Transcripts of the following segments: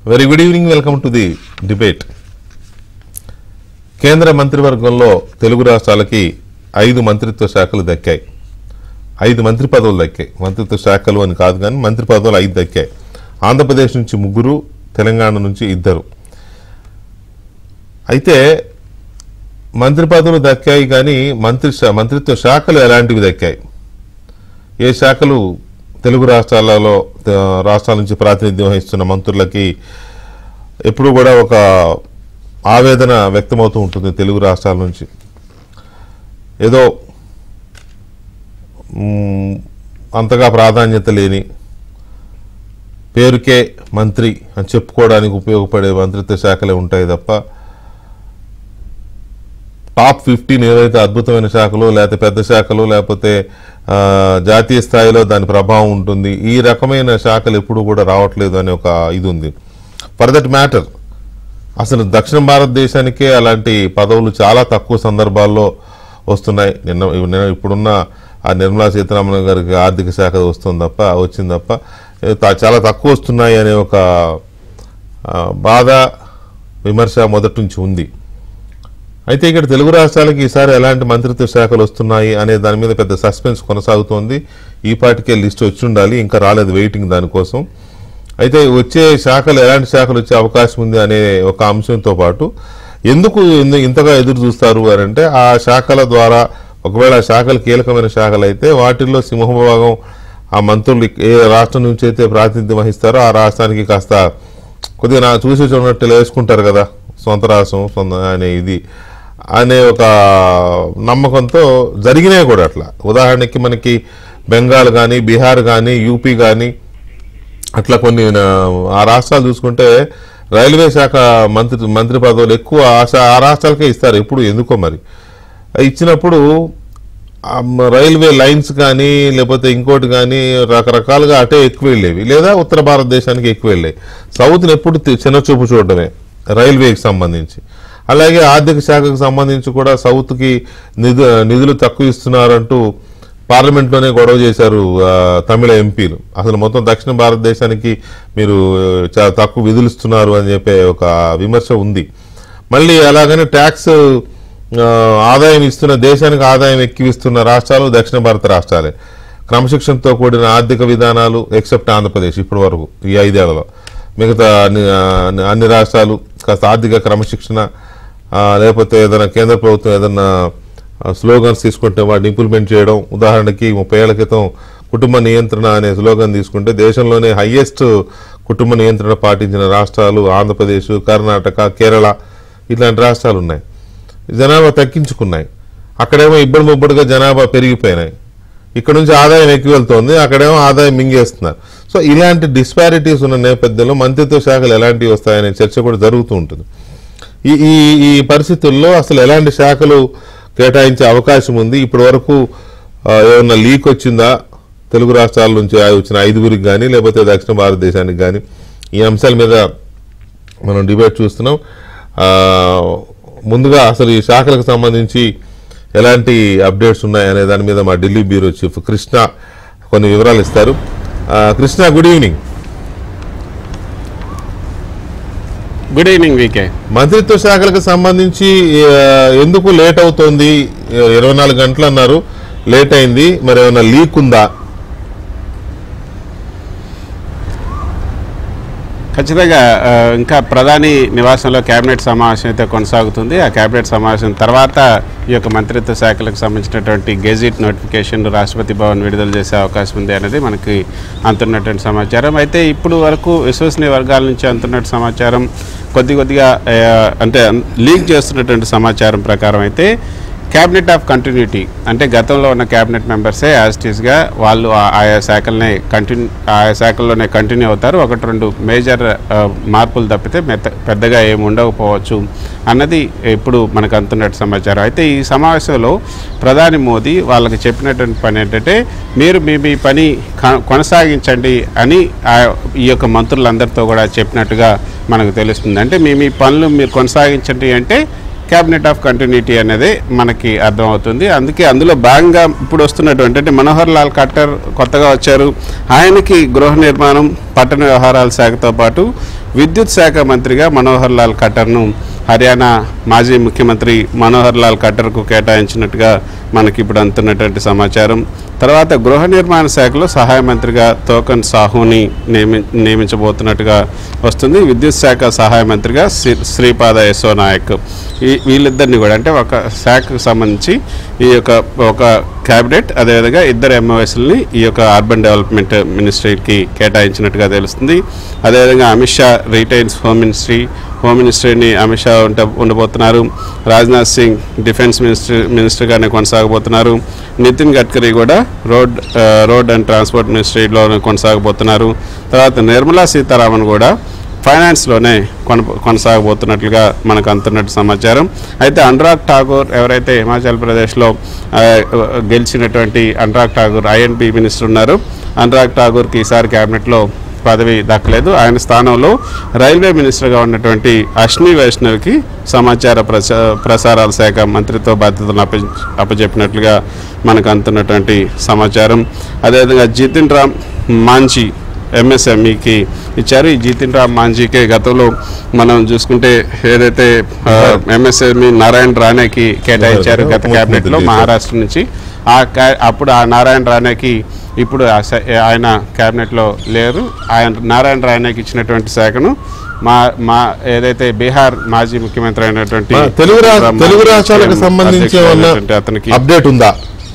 Very good evening welcome to the debate కేంద్ర మంత్రివర్గంలో తెలుగు రాష్ట్రాలకి ఐదు మంత్రిత్వ శాఖలు దక్కాయి ఐదు మంత్రి పదవులు దక్కాయి మంత్రిత్వ శాఖలు అని కాదు కానీ మంత్రి పదవులు ఐదు దక్కాయి ఆంధ్రప్రదేశ్ నుంచి ముగ్గురు తెలంగాణ నుంచి ఇద్దరు అయితే మంత్రి పదవులు దక్కాయి కానీ మంత్రి శా- మంత్రిత్వ శాఖలు ఎలాంటివి దక్కాయి ఏ శాఖలు తెలుగు రాష్ట్రాలలో త- రాష్ట్రాల నుంచి ప్రాతినిధ్యం వహిస్తున్న మంత్రులకి ఎప్పుడు కూడా ఒక ఆవేదన వ్యక్తమవుతూ ఉంటుంది తెలుగు రాష్ట్రాల నుంచి ఏదో మ్, అంతగా ప్రాధాన్యత లేని పేరుకే మంత్రి అని చెప్పుకోవడానికి ఉపయోగపడే మంత్రిత్వ శాఖలే ఉంటాయి తప్ప టాప్ ఫిఫ్టీన్ ఏవైతే అద్భుతమైన శాఖలు లేకపోతే పెద్ద శాఖలు లేకపోతే ఆ, జాతీయ స్థాయిలో దాని ప్రభావం ఉంటుంది ఈ రకమైన శాఖలు ఎప్పుడు కూడా రావట్లేదు అనే ఒక ఇది ఉంది ఫర్ దట్ మ్యాటర్ అసలు దక్షిణ భారతదేశానికే అలాంటి పదవులు చాలా తక్కువ సందర్భాల్లో వస్తున్నాయి నిన్న నిన్న ఇప్పుడున్న ఆ నిర్మలా సీతారామన్ గారికి ఆర్థిక శాఖ వస్తుంది తప్ప వచ్చింది తప్ప ఏ, తా- చాలా తక్కువ వస్తున్నాయి అనే ఒక ఆ, బాధ విమర్శ మొదటి నుంచి ఉంది అయితే ఇక్కడ తెలుగు రాష్ట్రాలకి ఈసారి ఎలాంటి మంత్రిత్వ శాఖలు వస్తున్నాయి అనే దాని మీద పెద్ద సస్పెన్స్ కొనసాగుతోంది ఈ పాటికే లిస్ట్ వచ్చి ఉండాలి ఇంకా రాలేదు వెయిటింగ్ దానికోసం అయితే వచ్చే శాఖలు ఎలాంటి శాఖలు వచ్చే అవకాశం ఉంది అనే ఒక అంశంతో పాటు ఎందుకు ఇంత- ఇంతగా ఎదురు చూస్తారు అని అంటే ఆ శాఖల ద్వారా ఒకవేళ ఆ శాఖలు కీలకమైన శాఖలు అయితే వాటిల్లో సింహభాగం ఆ మంత్రులు ఏ రాష్ట్రం నుంచి అయితే ప్రాతినిధ్యం వహిస్తారో ఆ రాష్ట్రానికి కాస్త కొద్దిగా నా చూసి చూడనట్టు వేసుకుంటారు కదా సొంత రాష్ట్రం సొంత అనే ఇది అనే ఒక నమ్మకంతో జరిగినాయి కూడా అట్లా ఉదాహరణకి మనకి బెంగాల్ కానీ బీహార్ కానీ యూపీ కానీ అట్లా కొన్ని ఆ, ఆ రాష్ట్రాలు చూసుకుంటే రైల్వే శాఖ మంత్రి మంత్రి పదవులు ఎక్కువ ఆ శా- ఆ రాష్ట్రాలకే ఇస్తారు ఎప్పుడు ఎందుకో మరి ఇచ్చినప్పుడు ఆ మ- రైల్వే లైన్స్ కానీ లేకపోతే ఇంకోటి కానీ రకరకాలుగా అటే ఎక్కువ వెళ్ళేవి లేదా ఉత్తర భారతదేశానికి ఎక్కువ వెళ్ళాయి సౌత్ని ఎప్పుడు తి- చిన్నచూపు చూడటమే రైల్వేకి సంబంధించి అలాగే ఆర్థిక శాఖకు సంబంధించి కూడా సౌత్కి నిధు నిధులు తక్కువ ఇస్తున్నారంటూ పార్లమెంట్లోనే గొడవ చేశారు ఆ, తమిళ ఎంపీలు అసలు మొత్తం దక్షిణ భారతదేశానికి మీరు చాలా తక్కువ విధులు ఇస్తున్నారు అని చెప్పే ఒక విమర్శ ఉంది మళ్ళీ అలాగని ట్యాక్స్ ఆ, ఆదాయం ఇస్తున్న దేశానికి ఆదాయం ఎక్కువిస్తున్న రాష్ట్రాలు దక్షిణ భారత రాష్ట్రాలే క్రమశిక్షణతో కూడిన ఆర్థిక విధానాలు ఎక్సెప్ట్ ఆంధ్రప్రదేశ్ ఇప్పటి వరకు ఈ ఐదేళ్లలో మిగతా అన్ని ఆ, అన్ని రాష్ట్రాలు కాస్త ఆర్థిక క్రమశిక్షణ ఆ, లేకపోతే ఏదైనా కేంద్ర ప్రభుత్వం ఏదైనా స్లోగన్స్ తీసుకుంటే వాటిని ఇంప్లిమెంట్ చేయడం ఉదాహరణకి ముప్పై ఏళ్ల క్రితం కుటుంబ నియంత్రణ అనే స్లోగన్ తీసుకుంటే దేశంలోనే హయ్యెస్ట్ కుటుంబ నియంత్రణ పాటించిన రాష్ట్రాలు ఆంధ్రప్రదేశ్ కర్ణాటక కేరళ ఇట్లాంటి రాష్ట్రాలు ఉన్నాయి జనాభా తగ్గించుకున్నాయి అక్కడేమో ఇబ్బడి ముబ్బడిగా జనాభా పెరిగిపోయినాయి ఇక్కడ నుంచి ఆదాయం ఎక్కువ వెళ్తోంది అక్కడేమో ఆదాయం మింగేస్తున్నారు సో ఇలాంటి డిస్పారిటీస్ ఉన్న నేపథ్యంలో మంత్రిత్వ శాఖలు ఎలాంటివి వస్తాయనే చర్చ కూడా జరుగుతూ ఉంటుంది ఈ ఈ ఈ పరిస్థితుల్లో అసలు ఎలాంటి శాఖలు కేటాయించే అవకాశం ఉంది ఇప్పటి వరకు ఆ, ఏమన్నా లీక్ వచ్చిందా తెలుగు రాష్ట్రాల నుంచి ఆ వచ్చిన ఐదుగురికి కానీ లేకపోతే దక్షిణ భారతదేశానికి కానీ ఈ అంశాల మీద మనం డిబేట్ చూస్తున్నాం ఆ, ముందుగా అసలు ఈ శాఖలకు సంబంధించి ఎలాంటి అప్డేట్స్ ఉన్నాయి అనే దాని మీద మా ఢిల్లీ బ్యూరో చీఫ్ కృష్ణ కొన్ని వివరాలు ఇస్తారు ఆ, Krishna good evening good evening వీకే మంత్రిత్వ శాఖలకు సంబంధించి ఆ, ఎందుకు లేట్ అవుతోంది ఇరవై నాలుగు గంటలు అన్నారు లేట్ అయింది మరి ఏమైనా లీక్ ఉందా ఖచ్చితంగా ఆ, ఇంకా ప్రధాని నివాసంలో కేబినెట్ సమావేశం అయితే కొనసాగుతుంది ఆ కేబినెట్ సమావేశం తర్వాత ఈ యొక్క మంత్రిత్వ శాఖలకు సంబంధించినటువంటి గెజిట్ నోటిఫికేషన్ రాష్ట్రపతి భవన్ విడుదల చేసే అవకాశం ఉంది అనేది మనకి అందుతున్నటువంటి సమాచారం అయితే ఇప్పుడు వరకు విశ్వసనీయ వర్గాల నుంచి అందుతున్నట్టు సమాచారం కొద్ది కొద్దిగా ఆ, అంటే లీక్ చేస్తున్నటువంటి సమాచారం ప్రకారం అయితే క్యాబినెట్ ఆఫ్ కంటిన్యూటీ అంటే గతంలో ఉన్న క్యాబినెట్ మెంబర్సే యాజ్ టీస్గా వాళ్ళు ఆ- ఆయా శాఖలనే కంటిన్యూ ఆయా శాఖల్లోనే కంటిన్యూ అవుతారు ఒకటి రెండు మేజర్ ఆ, మార్పులు తప్పితే మెత్త పెద్దగా ఏమి ఉండకపోవచ్చు అన్నది ఇప్పుడు మనకు అందుతున్నట్టు సమాచారం అయితే ఈ సమావేశంలో ప్రధాని మోదీ వాళ్ళకి చెప్పినటువంటి పని ఏంటంటే మీరు మీ మీ పని క- కొనసాగించండి అని ఆ ఈ యొక్క మంత్రులందరితో కూడా చెప్పినట్టుగా మనకు తెలుస్తుంది అంటే మీ మీ పనులు మీరు కొనసాగించండి అంటే క్యాబినెట్ ఆఫ్ కంటిన్యూటీ అనేది మనకి అర్థమవుతుంది అందుకే అందులో భాగంగా ఇప్పుడు వస్తున్నటువంటి అంటే మనోహర్ లాల్ ఖట్టర్ కొత్తగా వచ్చారు ఆయనకి గృహ నిర్మాణం పట్టణ వ్యవహారాల శాఖతో పాటు విద్యుత్ శాఖ మంత్రిగా మనోహర్ లాల్ ఖట్టర్ను హర్యానా మాజీ ముఖ్యమంత్రి మనోహర్ లాల్ ఖట్టర్కు కేటాయించినట్టుగా మనకి ఇప్పుడు అందుతున్నటువంటి సమాచారం తర్వాత గృహ నిర్మాణ శాఖలో సహాయ మంత్రిగా తోకన్ సాహుని నియమి నియమించబోతున్నట్టుగా వస్తుంది విద్యుత్ శాఖ సహాయ మంత్రిగా శ్రీ శ్రీపాద యశో నాయక్ ఈ వీళ్ళిద్దరిని కూడా అంటే ఒక శాఖకు సంబంధించి ఈ యొక్క ఒక క్యాబినెట్ అదేవిధంగా ఇద్దరు ఎంఓఎస్ని ఈ యొక్క అర్బన్ డెవలప్మెంట్ మినిస్ట్రీకి కేటాయించినట్టుగా తెలుస్తుంది అదేవిధంగా Amit Shah retains home ministry home మినిస్ట్రీని అమిత్ షా ఉంట ఉండబోతున్నారు రాజ్నాథ్ సింగ్ డిఫెన్స్ మినిస్టర్ మినిస్టర్గానే కొనసాగబోతున్నారు నితిన్ గడ్కరీ కూడా రోడ్ ఆ, రోడ్ అండ్ ట్రాన్స్పోర్ట్ మినిస్ట్రీలో కొనసాగబోతున్నారు తర్వాత నిర్మలా సీతారామన్ కూడా ఫైనాన్స్లోనే కొన కొనసాగబోతున్నట్లుగా మనకు అందుతున్నట్టు సమాచారం అయితే అనురాగ్ ఠాగూర్ ఎవరైతే హిమాచల్ ప్రదేశ్లో ఆ, గెలిచినటువంటి అనురాగ్ ఠాగూర్ ఐఎన్పి మినిస్టర్ ఉన్నారు అనురాగ్ ఠాగూర్కి ఈసారి క్యాబినెట్లో పదవి దక్కలేదు ఆయన స్థానంలో రైల్వే మినిస్టర్గా ఉన్నటువంటి అశ్ని వైష్ణవ్కి సమాచార ప్రసా ప్రసారాల శాఖ మంత్రిత్వ బాధ్యతలను అప్ప అప్పచెప్పినట్లుగా మనకు అందుతున్నటువంటి సమాచారం అదేవిధంగా జితిన్ రామ్ మాంజీ ఎంఎస్ఎంఈకి ఇచ్చారు ఈ జితిన్ రామ్ మాంజీకి గతంలో మనం చూసుకుంటే ఏదైతే ఎంఎస్ఎంఈ నారాయణ రాణేకి కేటాయించారు గత క్యాబినెట్లో మహారాష్ట్ర నుంచి ఆ క్యా- అప్పుడు ఆ నారాయణ రాణేకి ఇప్పుడు ఆ శా- ఆయన క్యాబినెట్లో లేరు ఆయన నారాయణ రాణేకి ఇచ్చినటువంటి శాఖను మా మా ఏదైతే బీహార్ మాజీ ముఖ్యమంత్రి అయినటువంటి మా తెలుగు రా- రామ్ తెలుగు రాష్ట్రాలకు సంబంధించి ఏమన్నా అధ్యక్షుడైనటువంటి అతనికి అప్డేట్ ఉందా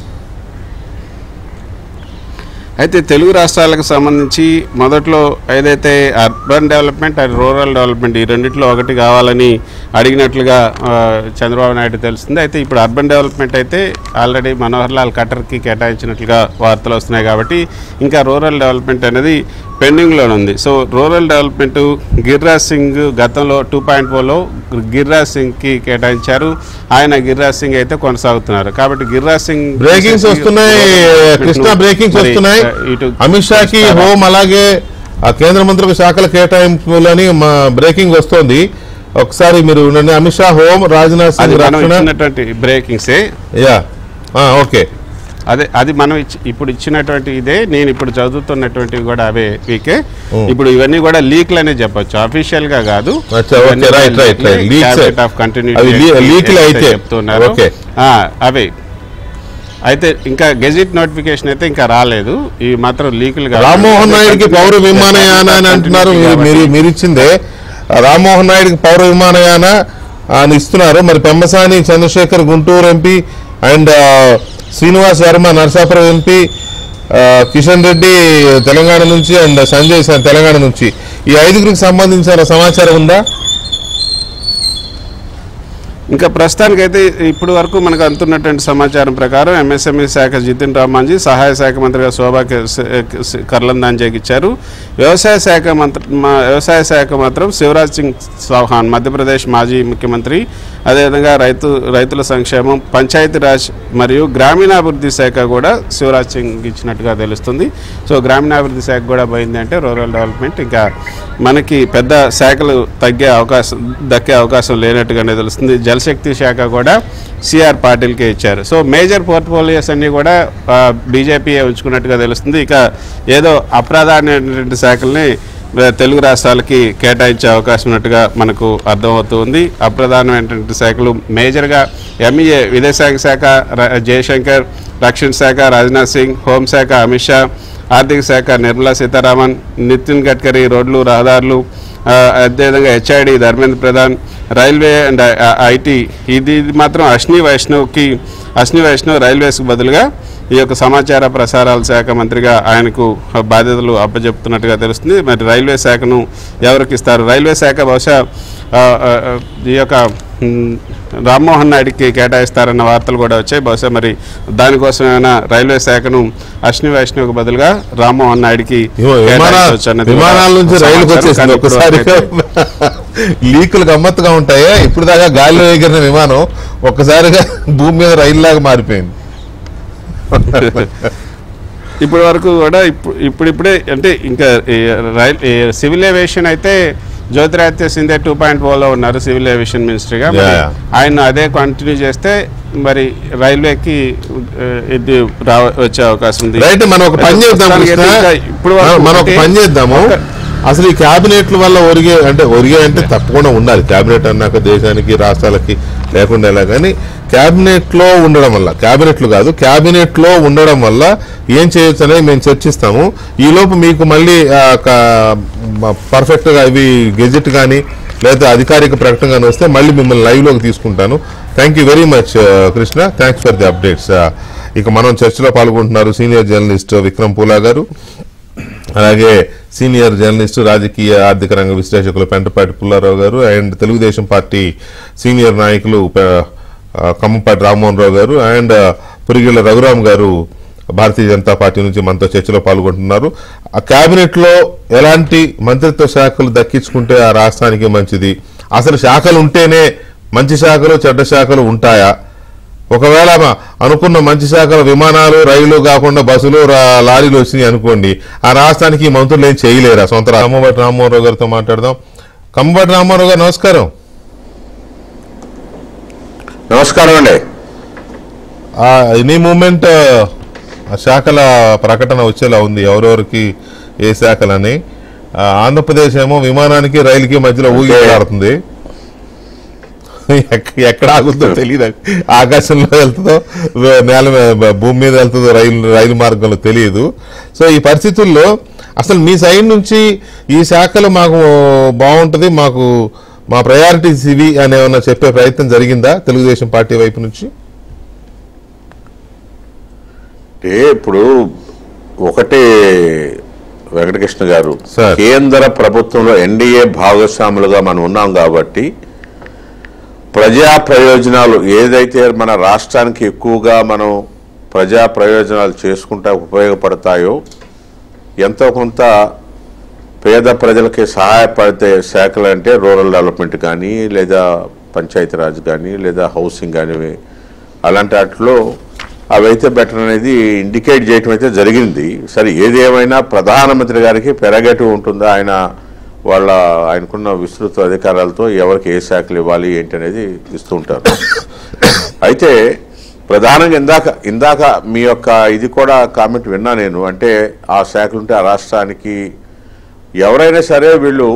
అయితే తెలుగు రాష్ట్రాలకు సంబంధించి మొదట్లో ఏదైతే urban development and rural development ఈ రెండిట్లో ఒకటి కావాలని అడిగినట్లుగా ఆ, చంద్రబాబు నాయుడు తెలుస్తుంది అయితే ఇప్పుడు అర్బన్ డెవలప్మెంట్ అయితే ఆల్రెడీ మనోహర్ లాల్ ఖట్టర్కి కేటాయించినట్లుగా వార్తలు వస్తున్నాయి కాబట్టి ఇంకా రూరల్ డెవలప్మెంట్ అనేది పెండింగ్లో ఉంది so rural development Giriraj Singh గతంలో టూ పాయింట్ ఫోర్లో గిరిరాజ్ సింగ్కి కేటాయించారు ఆయన గిరిరాజ్ సింగ్ అయితే కొనసాగుతున్నారు కాబట్టి గిరిరాజ్ సింగ్ బ్రేకింగ్స్ వస్తున్నాయి కృష్ణ బ్రేకింగ్స్ మరి, వస్తున్నాయి ఆ, ఇటు అమిత్ షాకి హోం అలాగే ఆ కేంద్ర మంత్రులకు శాఖల కేటాయింపులని మా బ్రేకింగ్ వస్తోంది ఒకసారి మీరు ఉండండి అమిత్ షా హోం రాజ్నాథ్ అది సింగ్ మనం రక్షణ ఇచ్చినటువంటి బ్రేకింగ్సే యా ఓకే అదే అది మనం ఇచ్చి ఇప్పుడు ఇచ్చినటువంటి ఇదే నేను ఇప్పుడు చదువుతున్నటువంటివి కూడా అవే వీకే Hmm. ఇప్పుడు ఇవన్నీ కూడా లీక్లు అనే చెప్పొచ్చు అఫీషియల్ గా కాదు అచ్చా, ఓకే, ఇవన్నీ రైట్, కూడా right, right. leaks, Leaks a. cabinet of continuity అవి లీ- ఏదైతే leakలు అయితే. చెప్తున్నారు ఓకే. ఆ, అవే అయితే ఇంకా గెజిట్ నోటిఫికేషన్ అయితే ఇంకా రాలేదు ఈ మాత్రం లీకులు కాదు. రామ్మోహన్ నాయుడికి పౌర విమానయాన అని అంటున్నారు మీరు మీరు మీరు ఇచ్చిందే ఆ రామ్మోహన్ నాయుడికి పౌర విమానయాన అని ఇస్తున్నారు మరి Pemmasani Chandrasekhar Guntur MP and Srinivas Varma Narasapuram MP ఆ, కిషన్ రెడ్డి తెలంగాణ నుంచి అండ్ సంజయ్ స- తెలంగాణ నుంచి ఈ ఐదుగురికి సంబంధించిన సమాచారం ఉందా ఇంకా ప్రస్తుతానికైతే ఇప్పుడు వరకు మనకు అందుతున్నటువంటి సమాచారం ప్రకారం ఎంఎస్ఎంఈ శాఖ జితిన్ రామ్ మాంజీ సహాయ శాఖ మంత్రిగా శోభా కే- కే- కర్లందాంజేకి ఇచ్చారు వ్యవసాయ శాఖ మంత్రి మా- వ్యవసాయ శాఖ మాత్రం శివరాజ్ సింగ్ చౌహాన్ మధ్యప్రదేశ్ మాజీ ముఖ్యమంత్రి అదేవిధంగా రైతు రైతుల సంక్షేమం పంచాయతీరాజ్ మరియు గ్రామీణాభివృద్ధి శాఖ కూడా శివరాజ్ సింగ్ ఇచ్చినట్టుగా తెలుస్తుంది సో గ్రామీణాభివృద్ధి శాఖ కూడా పోయింది అంటే రూరల్ డెవలప్మెంట్ ఇంకా మనకి పెద్ద శాఖలు తగ్గే అవకాశం దక్కే అవకాశం లేనట్టుగానే తెలుస్తుంది జలశక్తి శాఖ కూడా సిఆర్ పాటిల్కే ఇచ్చారు సో మేజర్ పోర్ట్ఫోలియోస్ అన్నీ కూడా బీజేపీ ఉంచుకున్నట్టుగా తెలుస్తుంది ఇక ఏదో అప్రధానమైనటువంటి శాఖల్ని ఆ, తెలుగు రాష్ట్రాలకి కేటాయించే అవకాశం ఉన్నట్టుగా మనకు అర్థమవుతుంది అప్రధానమైనటువంటి శాఖలు మేజర్గా ఎంఈఏ విదేశాంగ శాఖ ర- జయశంకర్ రక్షణ శాఖ రాజ్నాథ్ సింగ్ హోంశాఖ అమిత్ షా ఆర్థిక శాఖ నిర్మలా సీతారామన్ నితిన్ గడ్కరీ రోడ్లు రహదారులు ఆ, అదేవిధంగా హెచ్ఐడి Dharmendra Pradhan railway and IT ఇది ఇది మాత్రం అశ్ని వైష్ణవ్కి అశ్ని వైష్ణవ్ రైల్వేస్కి బదులుగా ఈ యొక్క సమాచార ప్రసారాల శాఖ మంత్రిగా ఆయనకు బాధ్యతలు అప్పచెప్తున్నట్టుగా తెలుస్తుంది మరి రైల్వే శాఖను ఎవరికి ఇస్తారు రైల్వే శాఖ బహుశా ఆ, ఆ, ఆ, ఈ యొక్క మ్, రామ్మోహన్ నాయుడికి కేటాయిస్తారన్న వార్తలు కూడా వచ్చాయి బహుశా మరి దానికోసం ఏమైనా రైల్వే శాఖను అశ్ని వైష్ణవ్కి బదులుగా రామ్మోహన్ నాయుడికి విమా- కేటాయించవచ్చు అన్నది కూడా విమానాల నుంచి రైలుకి సమాచారం. వచ్చేసింది కానీ ఇప్పుడు ఒకసారి అయితే లీకులు గమ్మత్తుగా ఉంటాయి ఇప్పుడు దాకా గాలిలో ఎగిరిన విమానం ఒక్కసారిగా భూమి మీద రైలు లాగా మారిపోయింది ఇప్పటి వరకు కూడా ఇప్పుడు ఇప్పుడిప్పుడే అంటే ఇంకా ఈ రైల్ ఈ సివిల్ ఏవియేషన్ అయితే జ్యోతిరాదిత్య సింధే టూ పాయింట్ లో ఉన్నారు సివిల్ ఏవియేషన్ మినిస్టర్గా మరి Yeah. ఆయన అదే కంటిన్యూ చేస్తే మరి రైల్వేకి ఆ, ఇది రా వచ్చే అవకాశం ఉంది రైట్ మనం ఒక పని చేద్దాం ప్రస్తుతానికి కృష్ణ అయితే ఇంకా ఇప్పుడు వరకు మనం ఒక ఒకటి- పని చేద్దాము ఒక- అసలు ఈ క్యాబినెట్ల వల్ల ఒరిగే అంటే ఒరిగే అంటే తప్పకుండా ఉండాలి క్యాబినెట్ అన్నాక దేశానికి రాష్ట్రాలకి లేకుండా ఎలా కానీ క్యాబినెట్ లో ఉండడం వల్ల క్యాబినెట్లు కాదు క్యాబినెట్ లో ఉండడం వల్ల ఏం చేయొచ్చు అనేది మేము చర్చిస్తాము ఈ లోపు మీకు మళ్ళీ పర్ఫెక్ట్ గా ఇవి గెజెట్ కానీ లేదా అధికారిక ప్రకటన కానీ వస్తే మళ్ళీ మిమ్మల్ని లైవ్ లోకి తీసుకుంటాను thank you very much Krishna thanks for the updates ఇక మనం చర్చలో పాల్గొంటున్నారు సీనియర్ జర్నలిస్ట్ విక్రమ్ పూలా గారు అలాగే సీనియర్ జర్నలిస్టు రాజకీయ ఆర్థిక రంగ విశ్లేషకులు పెంటపాటి పుల్లారావు గారు అండ్ తెలుగుదేశం పార్టీ సీనియర్ నాయకులు పె- ఆ, కమ్మపాటి రామ్మోహన్ రావు గారు అండ్ పురిగిళ్ళ రఘురామ్ గారు భారతీయ జనతా పార్టీ నుంచి మనతో చర్చలో పాల్గొంటున్నారు ఆ కేబినెట్ లో ఎలాంటి మంత్రిత్వ శాఖలు దక్కించుకుంటే ఆ రాష్ట్రానికి మంచిది అసలు శాఖలు ఉంటేనే మంచి శాఖలు చెడ్డ శాఖలు ఉంటాయా ఒకవేళ మ- అనుకున్న మంచి శాఖల విమానాలు రైళ్లు కాకుండా బస్సులు రా- లారీలు వచ్చినాయి అనుకోండి ఆ రాష్ట్రానికి ఈ మంత్రులు ఏం చేయలేరా సొంత రా- కమ్మబట్టి రామ్మోహన్ రావు గారితో మాట్లాడదాం కమ్మబట్టి రామ్మోహన్ రావు గారు నమస్కారం నమస్కారం అండి ఆ, ఎనీ మూమెంట్ ఆ శాఖల ప్రకటన వచ్చేలా ఉంది ఎవరెవరికి ఏ శాఖలని ఆ, ఆంధ్రప్రదేశ్ ఏమో విమానానికి రైలుకి మధ్యలో ఊగిలాడుతుంది ఎక్క- ఎక్కడ ఆగుతుందో తెలియదు ఆకాశంలో వెళ్తుందో వే- నేల మీద భూమి మీద వెళ్తుందో రైలు రైలు మార్గంలో తెలియదు సో ఈ పరిస్థితుల్లో అసలు మీ సైడ్ నుంచి ఈ శాఖలు మాకు బాగుంటది మాకు మా ప్రయారిటీస్ ఇవి అని ఏమన్నా చెప్పే ప్రయత్నం జరిగిందా తెలుగుదేశం పార్టీ వైపు నుంచి అంటే ఇప్పుడు ఒకటి వెంకటకృష్ణ గారు సార్. కేంద్ర ప్రభుత్వంలో ఎన్డీఏ భాగస్వాములుగా మనం ఉన్నాం కాబట్టి ప్రజా ప్రయోజనాలు ఏదైతే మన రాష్ట్రానికి ఎక్కువగా మనం ప్రజా ప్రయోజనాలు చేసుకుంటా ఉపయోగపడతాయో ఎంతో కొంత పేద ప్రజలకి సహాయపడే శాఖలు అంటే రూరల్ డెవలప్మెంట్ కానీ లేదా పంచాయతీరాజ్ కానీ లేదా హౌసింగ్ కానీ అలాంటి వాటిలో అవైతే బెటర్ అనేది ఇండికేట్ చేయటం అయితే జరిగింది సరే ఏది ఏమైనా ప్రధానమంత్రి గారికి పెరగేటివ్ ఉంటుందా ఆయన వాళ్ళ ఆయనకున్న విస్తృత అధికారాలతో ఎవరికి ఏ శాఖలు ఇవ్వాలి ఏంటి అనేది ఇస్తూ ఉంటారు అయితే ప్రధానంగా ఇందాక ఇందాక మీ యొక్క ఇది కూడా కామెంట్ విన్నా నేను అంటే ఆ శాఖలు ఉంటే ఆ రాష్ట్రానికి ఎవరైనా సరే వీళ్ళు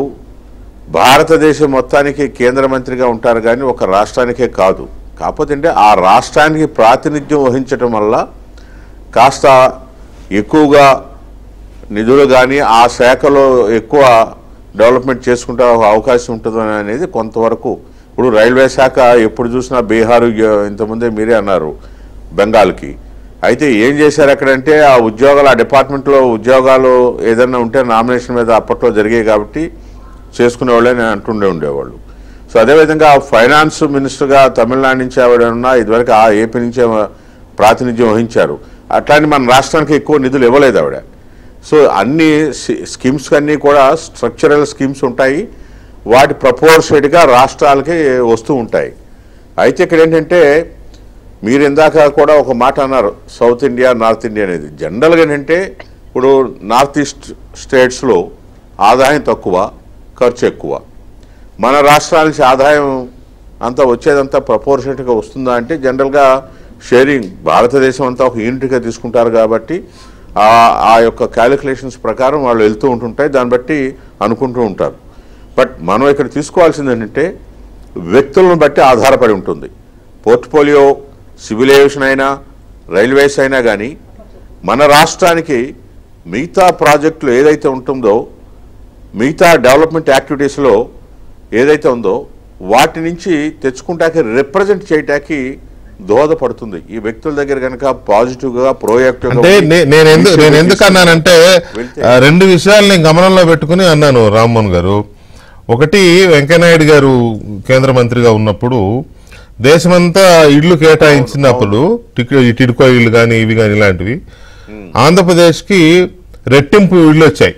భారతదేశం మొత్తానికి కేంద్ర మంత్రిగా ఉంటారు కానీ ఒక రాష్ట్రానికే కాదు కాకపోతే అంటే ఆ రాష్ట్రానికి ప్రాతినిధ్యం వహించటం వల్ల కాస్త ఎక్కువగా నిధులు కానీ ఆ శాఖలో ఎక్కువ డెవలప్మెంట్ చేసుకుంటే అవకాశం ఉంటుంది అనేది కొంతవరకు ఇప్పుడు రైల్వే శాఖ ఎప్పుడు చూసినా బీహారు ఇ- ఇంతకుముందే మీరే అన్నారు బెంగాల్కి అయితే ఏం చేశారు అక్కడంటే ఆ ఉద్యోగాలు ఆ డిపార్ట్మెంట్లో ఉద్యోగాలు ఏదైనా ఉంటే నామినేషన్ మీద అప్పట్లో జరిగాయి కాబట్టి చేసుకునేవాళ్ళే నేను అంటుండే ఉండేవాళ్ళు సో అదేవిధంగా ఫైనాన్స్ మినిస్టర్గా తమిళనాడు నుంచి ఆవిడ ఉన్నా ఇదివరకు ఆ ఏపీ నుంచే ప్రాతినిధ్యం వహించారు అట్లాంటి మన రాష్ట్రానికి ఎక్కువ నిధులు ఇవ్వలేదు ఆవిడ సో అన్ని సి- స్కీమ్స్ అన్నీ కూడా స్ట్రక్చరల్ స్కీమ్స్ ఉంటాయి వాటి ప్రపోర్షేట్గా రాష్ట్రాలకి వస్తూ ఉంటాయి అయితే ఇక్కడ ఏంటంటే మీరు ఇందాక కూడా ఒక మాట అన్నారు సౌత్ ఇండియా నార్త్ ఇండియా అనేది జనరల్గా ఏంటంటే ఇప్పుడు నార్త్ ఈస్ట్ స్టేట్స్లో ఆదాయం తక్కువ ఖర్చు ఎక్కువ మన రాష్ట్రానికి ఆదాయం అంతా వచ్చేదంతా ప్రపోర్షనేట్గా వస్తుందా అంటే జనరల్గా షేరింగ్ భారతదేశం అంతా ఒక యూనిట్గా తీసుకుంటారు కాబట్టి ఆ ఆ యొక్క క్యాలిక్యులేషన్స్ ప్రకారం వాళ్ళు వెళ్తూ ఉంటుంటాయి దాన్ని బట్టి అనుకుంటూ ఉంటారు బట్ మనం ఇక్కడ తీసుకోవాల్సింది ఏంటంటే వ్యక్తులను బట్టి ఆధారపడి ఉంటుంది పోర్ట్ఫోలియో సివిల్ ఏవియేషన్ అయినా రైల్వేస్ అయినా కానీ మన రాష్ట్రానికి మిగతా ప్రాజెక్టులు ఏదైతే ఉంటుందో మిగతా డెవలప్మెంట్ యాక్టివిటీస్లో ఏదైతే ఉందో వాటి నుంచి తెచ్చుకుంటాకి రిప్రజెంట్ చేయటానికి దోహదపడుతుంది ఈ వ్యక్తుల దగ్గర కనుక పాజిటివ్గా అంటే నే- నేను ఎందుకు నేను ఎందుకు అన్నానంటే వెళ్తే- ఆ, రెండు విషయాలు నేను గమనంలో పెట్టుకుని అన్నాను రామ్మోహన్ గారు ఒకటి వెంకయ్యనాయుడు గారు కేంద్ర మంత్రిగా ఉన్నప్పుడు దేశమంతా ఇళ్లు కేటాయించినప్పుడు టిక్- ఈ టిడ్కో ఇళ్ళు కానీ ఇవి కానీ ఇలాంటివి ఆంధ్రప్రదేశ్కి రెట్టింపు ఇళ్ళు వచ్చాయి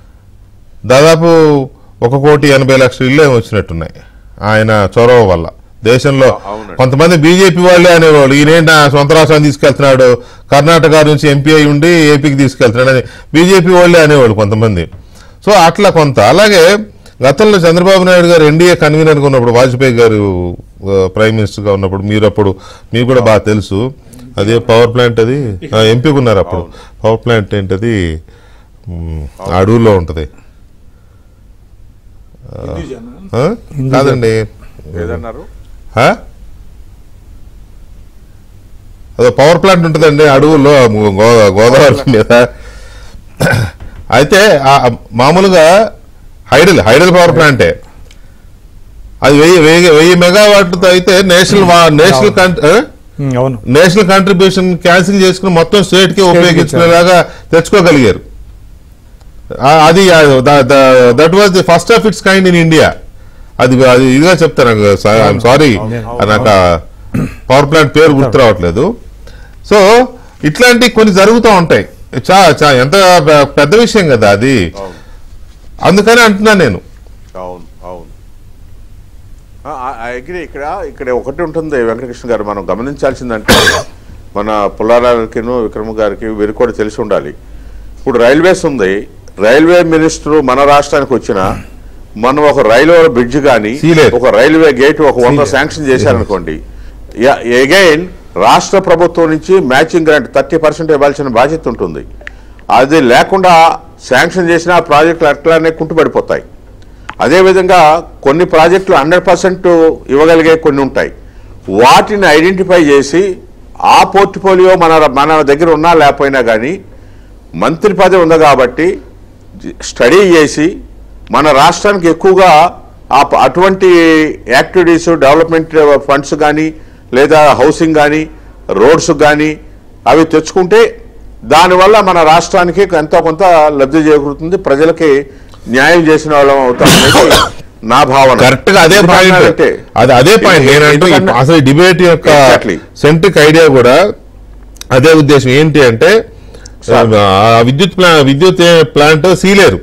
దాదాపు ఒక కోటి ఎనభై లక్షల ఇళ్ళు ఏమో వచ్చినట్టున్నాయి ఆయన చొరవ వల్ల దేశంలో అవునండి. కొంతమంది బీజేపీ వాళ్ళే అనేవాళ్ళు ఈయనేంటి నా సొంత రాష్ట్రాన్ని తీసుకెళ్తున్నాడు కర్ణాటక నుంచి ఎంపీ అయి ఉండి ఏపీకి తీసుకెళ్తున్నాడు అని బీజేపీ వాళ్ళే అనేవాళ్ళు కొంతమంది సో అట్లా కొంత అలాగే గతంలో చంద్రబాబు నాయుడు గారు ఎన్డీఏ కన్వీనర్గా ఉన్నప్పుడు వాజ్పేయి గారు ఆ, ప్రైమ్ మినిస్టర్గా ఉన్నప్పుడు మీరు అప్పుడు మీకు కూడా బాగా తెలుసు అదే పవర్ ప్లాంట్ అది ఆ, ఎంపీగా ఉన్నారు అప్పుడు పవర్ ప్లాంట్ ఏంటది ఉమ్, అడవుల్లో ఉంటది ఆ? కాదండి ఏదన్నారు ఆ? అదో పవర్ ప్లాంట్ ఉంటుందండి అడవుల్లో గో- గోదావరి మీద అయితే ఆ మామూలుగా హైడల్ హైడల్ పవర్ ప్లాంటే అది వెయ్యి వెయ్యి వెయ్యి మెగావాట్లతో అయితే నేషనల్ వా- నేషనల్ కన్- ఆ? ఉమ్, అవును నేషనల్ కాంట్రిబ్యూషన్ క్యాన్సిల్ చేసుకుని మొత్తం స్టేట్ కి ఉపయోగించుకునేలాగా తెచ్చుకోగలిగారు ఆ- అది that was the first of its kind in India అది అది ఇదిగా చెప్తాను ఐఎమ్ సారీ నాకు పవర్ ప్లాంట్ పేరు గుర్తు రావట్లేదు సో ఇట్లాంటి కొన్ని జరుగుతూ ఉంటాయి చా చా ఎంత పె- పెద్ద విషయం కదా అది అందుకని అంటున్నాను నేను అవును అవును అగ్రి ఇక్కడ ఇక్కడ ఒకటి ఉంటుంది వెంకటకృష్ణ గారు మనం గమనించాల్సిందంటే మన పుల్లారావుకిను విక్రమ్ గారికి వీరికి కూడా తెలిసి ఉండాలి ఇప్పుడు రైల్వేస్ ఉంది రైల్వే మినిస్టర్ మన రాష్ట్రానికి వచ్చిన మనం ఒక రైల్వే బ్రిడ్జ్ కానీ Sealer. ఒక రైల్వే గేట్ ఒక వంద Sealer. శాంక్షన్ చేశారనుకోండి అగైన్ రాష్ట్ర ప్రభుత్వం నుంచి మ్యాచింగ్ గ్రాంట్ థర్టీ పర్సెంట్ ఇవ్వాల్సిన బాధ్యత ఉంటుంది అది లేకుండా శాంక్షన్ చేసిన ఆ ప్రాజెక్టులు అట్లానే కుంటుపడిపోతాయి అదేవిధంగా కొన్ని ప్రాజెక్టులు హండ్రెడ్ పర్సెంట్ ఇవ్వగలిగే కొన్ని ఉంటాయి వాటిని ఐడెంటిఫై చేసి ఆ పోర్ట్ఫోలియో మన మన దగ్గర ఉన్నా లేకపోయినా కానీ మంత్రి పదవి ఉంది కాబట్టి స్టడీ చేసి మన రాష్ట్రానికి ఎక్కువగా ఆ ప- అటువంటి యాక్టివిటీస్ డెవలప్మెంట్ ఫండ్స్ కానీ లేదా హౌసింగ్ కానీ రోడ్స్ కానీ అవి తెచ్చుకుంటే దానివల్ల మన రాష్ట్రానికి ఎంతో కొంత లబ్ధి చేకూరుతుంది ప్రజలకి న్యాయం చేసిన వాళ్ళం అవుతాం అనేది నా భావన కరెక్ట్ గా అదే పాయింట్ ఎందుకంటే- అది అదే పాయింట్ నేనంటూ ఎందుకంటే- అసలు డిబేట్ యొక్క Exactly. సెంట్రిక్ ఐడియా కూడా అదే ఉద్దేశం ఏంటి అంటే ఆ విద్యుత్ ప్లా విద్యుత్ ప్లాంట్ సీలేరు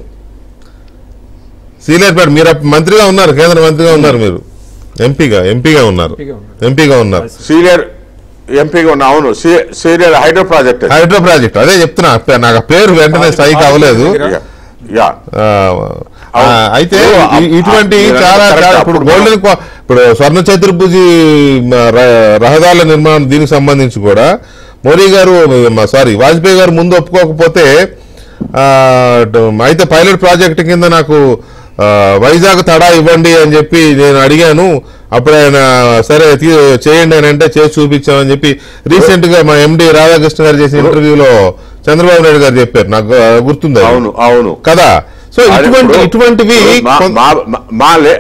సీలేరు ప్లాంట్ మీరు అప్పుడు మంత్రిగా ఉన్నారు కేంద్ర మంత్రిగా ఉన్నారు మీరు ఎంపీగా ఎంపీగా ఉన్నారు ఎంపీగా ఉన్నారు. ఎంపీగా ఉన్నారు సీనియర్ ఎంపీగా ఉన్న అవును సీ- senior hydro project hydro project అదే చెప్తున్నా పే- నాకు ఆ పేరు వెంటనే స్ట్రైక్ అవ్వలేదు యా, యా ఆ, ఆ, అయితే ఇప్పుడు ఇ- ఇటువంటి మీరు చాలా కరెక్ట్. చాలా ఇప్పుడు అప్పుడు గోల్డెన్ కో- ఇప్పుడు స్వర్ణ చతుర్భుజి మ, ర- రహదారుల నిర్మాణం దీనికి సంబంధించి కూడా మోడీ గారు సారీ వాజ్పేయి గారు ముందు ఒప్పుకోకపోతే ఆ, ట- అయితే పైలట్ ప్రాజెక్ట్ కింద నాకు ఆ, వైజాగ్ తడా ఇవ్వండి అని చెప్పి నేను అడిగాను అప్పుడు ఆయన సరే తీ- చేయండి అని అంటే చేసి చూపించామని చెప్పి రీసెంట్ గా మా ఎండి రాధాకృష్ణ గారు చేసిన ఇంటర్వ్యూలో చంద్రబాబు నాయుడు గారు చెప్పారు నాకు ఆ, గుర్తుంది అది. అవును అవును కదా సో అది ఇటువంటి ఇప్పుడు- ఇటువంటివి ఇప్పుడు మా- కొన్- మా- మా- మా లే-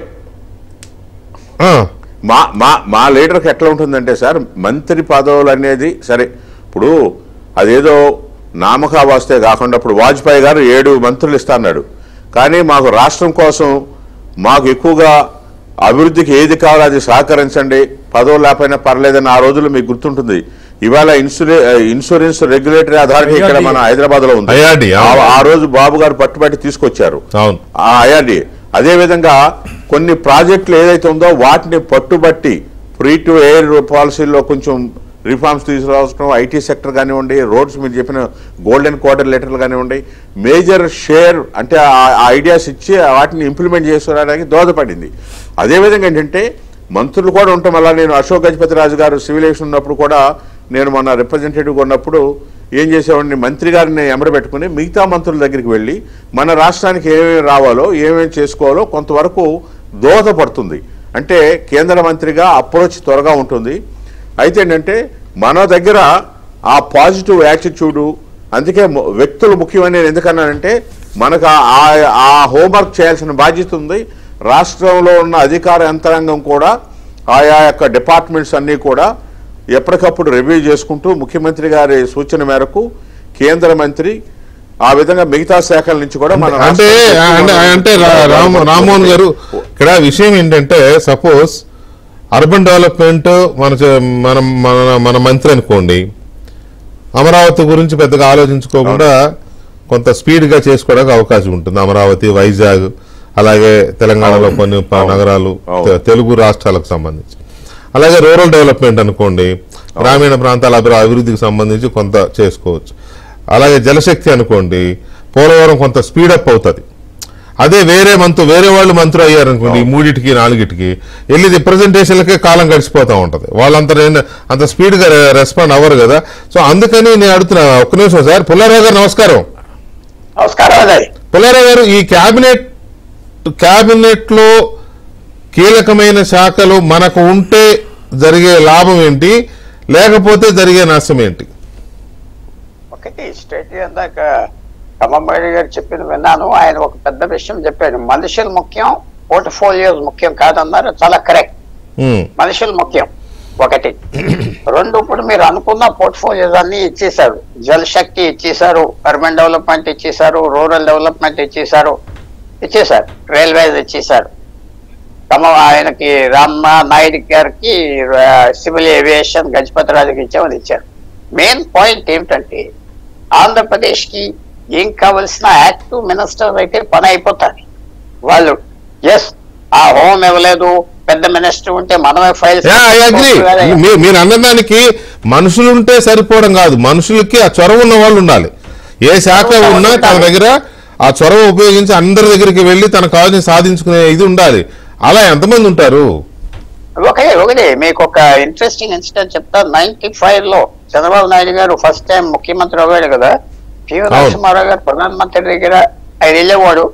ఆ, మా మా మా లీడర్కి ఎట్లా ఉంటుందంటే సార్ మంత్రి పదవులు అనేది సరే ఇప్పుడు అదేదో నామకా వాస్తే కాకుండా ఇప్పుడు వాజ్పేయి గారు ఏడు మంత్రులు ఇస్తా అన్నాడు కానీ మాకు రాష్ట్రం కోసం మాకు ఎక్కువగా అభివృద్ధికి ఏది కావాలో అది సహకరించండి పదవులు లేకపోయినా పర్లేదని ఆ రోజుల్లో మీకు గుర్తుంటుంది ఇవాళ ఇన్సూరె ఇన్సూరెన్స్ రెగ్యులేటరీ అథారిటీ ఇక్కడ మన హైదరాబాద్ లో ఉంది IRD, ఆ- అవును. ఆ రోజు బాబు గారు పట్టుబట్టి తీసుకొచ్చారు అవును ఆ ఐఆర్డి అదేవిధంగా కొన్ని ప్రాజెక్టులు ఏదైతే ఉందో వాటిని పట్టుబట్టి ఫ్రీ టు ఎయిర్ పాలసీలో కొంచెం రిఫార్మ్స్ తీసుకురావడం ఐటీ సెక్టర్ కానివ్వండి రోడ్స్ మీరు చెప్పిన గోల్డెన్ క్వార్టర్ లెటర్లు కానివ్వండి మేజర్ షేర్ అంటే ఆ ఐడియాస్ ఇచ్చి వాటిని ఇంప్లిమెంట్ చేసుకురావడానికి దోహదపడింది అదేవిధంగా ఏంటంటే మంత్రులు కూడా ఉండటం వల్ల నేను అశోక్ గజపతి రాజు గారు సివిలేషన్ ఉన్నప్పుడు కూడా నేను మొన్న రిప్రజెంటేటివ్గా ఉన్నప్పుడు ఏం చేసేవాడిని మంత్రి గారిని ఎమరబెట్టుకుని మిగతా మంత్రుల దగ్గరికి వెళ్ళి మన రాష్ట్రానికి ఏమేమి రావాలో ఏమేమి చేసుకోవాలో కొంతవరకు దోహదపడుతుంది అంటే కేంద్ర మంత్రిగా అప్రోచ్ త్వరగా ఉంటుంది అయితే ఏంటంటే మన దగ్గర ఆ పాజిటివ్ యాటిట్యూడు అందుకే ము- వ్యక్తులు ముఖ్యమని నేను ఎందుకన్నానంటే మనకు ఆ- ఆ- ఆ హోంవర్క్ చేయాల్సిన బాధ్యత ఉంది రాష్ట్రంలో ఉన్న అధికార యంత్రాంగం కూడా ఆయా యొక్క డిపార్ట్మెంట్స్ అన్నీ కూడా ఎప్పటికప్పుడు రివ్యూ చేసుకుంటూ ముఖ్యమంత్రి గారి సూచన మేరకు కేంద్ర మంత్రి ఆ విధంగా మిగతా శాఖల నుంచి కూడా మన అంటే రాష్ట్రానికి అంటే అంటే రా- రామ్ రామ్మోహన్ గారు ఇక్కడ విషయం ఏంటంటే సపోజ్ అర్బన్ డెవలప్మెంట్ మన చే- మన మన మన మంత్రి అనుకోండి అమరావతి గురించి పెద్దగా ఆలోచించుకోకుండా కొంత స్పీడ్ గా చేసుకోవడానికి అవకాశం ఉంటుంది అమరావతి వైజాగ్ అలాగే తెలంగాణలో కొన్ని ప- నగరాలు అవును. తె- తెలుగు రాష్ట్రాలకు సంబంధించి అలాగే రూరల్ డెవలప్మెంట్ అనుకోండి గ్రామీణ ప్రాంతాల అభివృ- అభివృద్ధికి సంబంధించి కొంత చేసుకోవచ్చు అలాగే జలశక్తి అనుకోండి పోలవరం కొంత స్పీడప్ అవుతుంది అదే వేరే మంత్రు వేరే వాళ్ళు మంత్రులు అయ్యారు అనుకోండి ఈ మూడిటికి నాలుగిటికి వెళ్ళి రిప్రజెంటేషన్లకే కాలం గడిచిపోతూ ఉంటది వాళ్ళంత రే- అంత స్పీడ్ గా రె- రెస్పాండ్ అవ్వరు కదా సో అందుకని నేను అడుగుతున్నా ఒక్క నిమిషం సార్ పుల్లారావు గారు నమస్కారం నమస్కారం అదే పుల్లారావు గారు ఈ క్యాబినెట్ క్యాబినెట్ లో కీలకమైన శాఖలు మనకు ఉంటే జరిగే లాభం ఏంటి లేకపోతే జరిగే నష్టం ఏంటి ఒకటి స్టేట్ ఇందాక కమ్మబాడి గారు చెప్పింది విన్నాను ఆయన ఒక పెద్ద విషయం చెప్పాడు మనుషులు ముఖ్యం పోర్ట్ఫోలియోస్ ముఖ్యం కాదన్నారు చాలా కరెక్ట్ ఉమ్, మనుషులు ముఖ్యం ఒకటి రెండు ఇప్పుడు మీరు అనుకున్న పోర్ట్ఫోలియోస్ అన్ని ఇచ్చేశారు జల్ శక్తి ఇచ్చేశారు అర్బన్ డెవలప్మెంట్ ఇచ్చేశారు రూరల్ డెవలప్మెంట్ ఇచ్చేశారు ఇచ్చేశారు రైల్వేస్ ఇచ్చేశారు తమ ఆయనకి రామ్మ నాయుడు గారికి సివిల్ ఏవియేషన్ గజపతి రాజుకి ఇచ్చామని ఇచ్చారు మెయిన్ పాయింట్ ఏమిటంటే ఆంధ్రప్రదేశ్ కి ఏం కావలసిన యాక్టివ్ మినిస్టర్ అయితే పని అయిపోతారు వాళ్ళు ఎస్ ఆ హోమ్ ఇవ్వలేదు పెద్ద మినిస్టర్ ఉంటే మనమే ఫైల్స్ యా ఐ అగ్రి మీరు అన్నదానికి మనుషులుంటే సరిపోవడం కాదు మనుషులకి ఆ చొరవ ఉన్న వాళ్ళు ఉండాలి ఏ శాఖ ఉన్నా తన దగ్గర ఆ చొరవ ఉపయోగించి అందరి దగ్గరికి వెళ్ళి తన కావాల్సిన సాధించుకునే ఇది ఉండాలి అలా ఎంతమంది ఉంటారు ఓకే ఒకటి మీకు ఒక ఇంట్రెస్టింగ్ ఇన్సిడెంట్ చెప్తా నైన్టీ ఫైవ్ లో చంద్రబాబు నాయుడు గారు ఫస్ట్ టైం ముఖ్యమంత్రి అవ్వాడు కదా పివి నరసింహారావు గారు ప్రధానమంత్రి దగ్గర ఆయన వెళ్ళేవాడు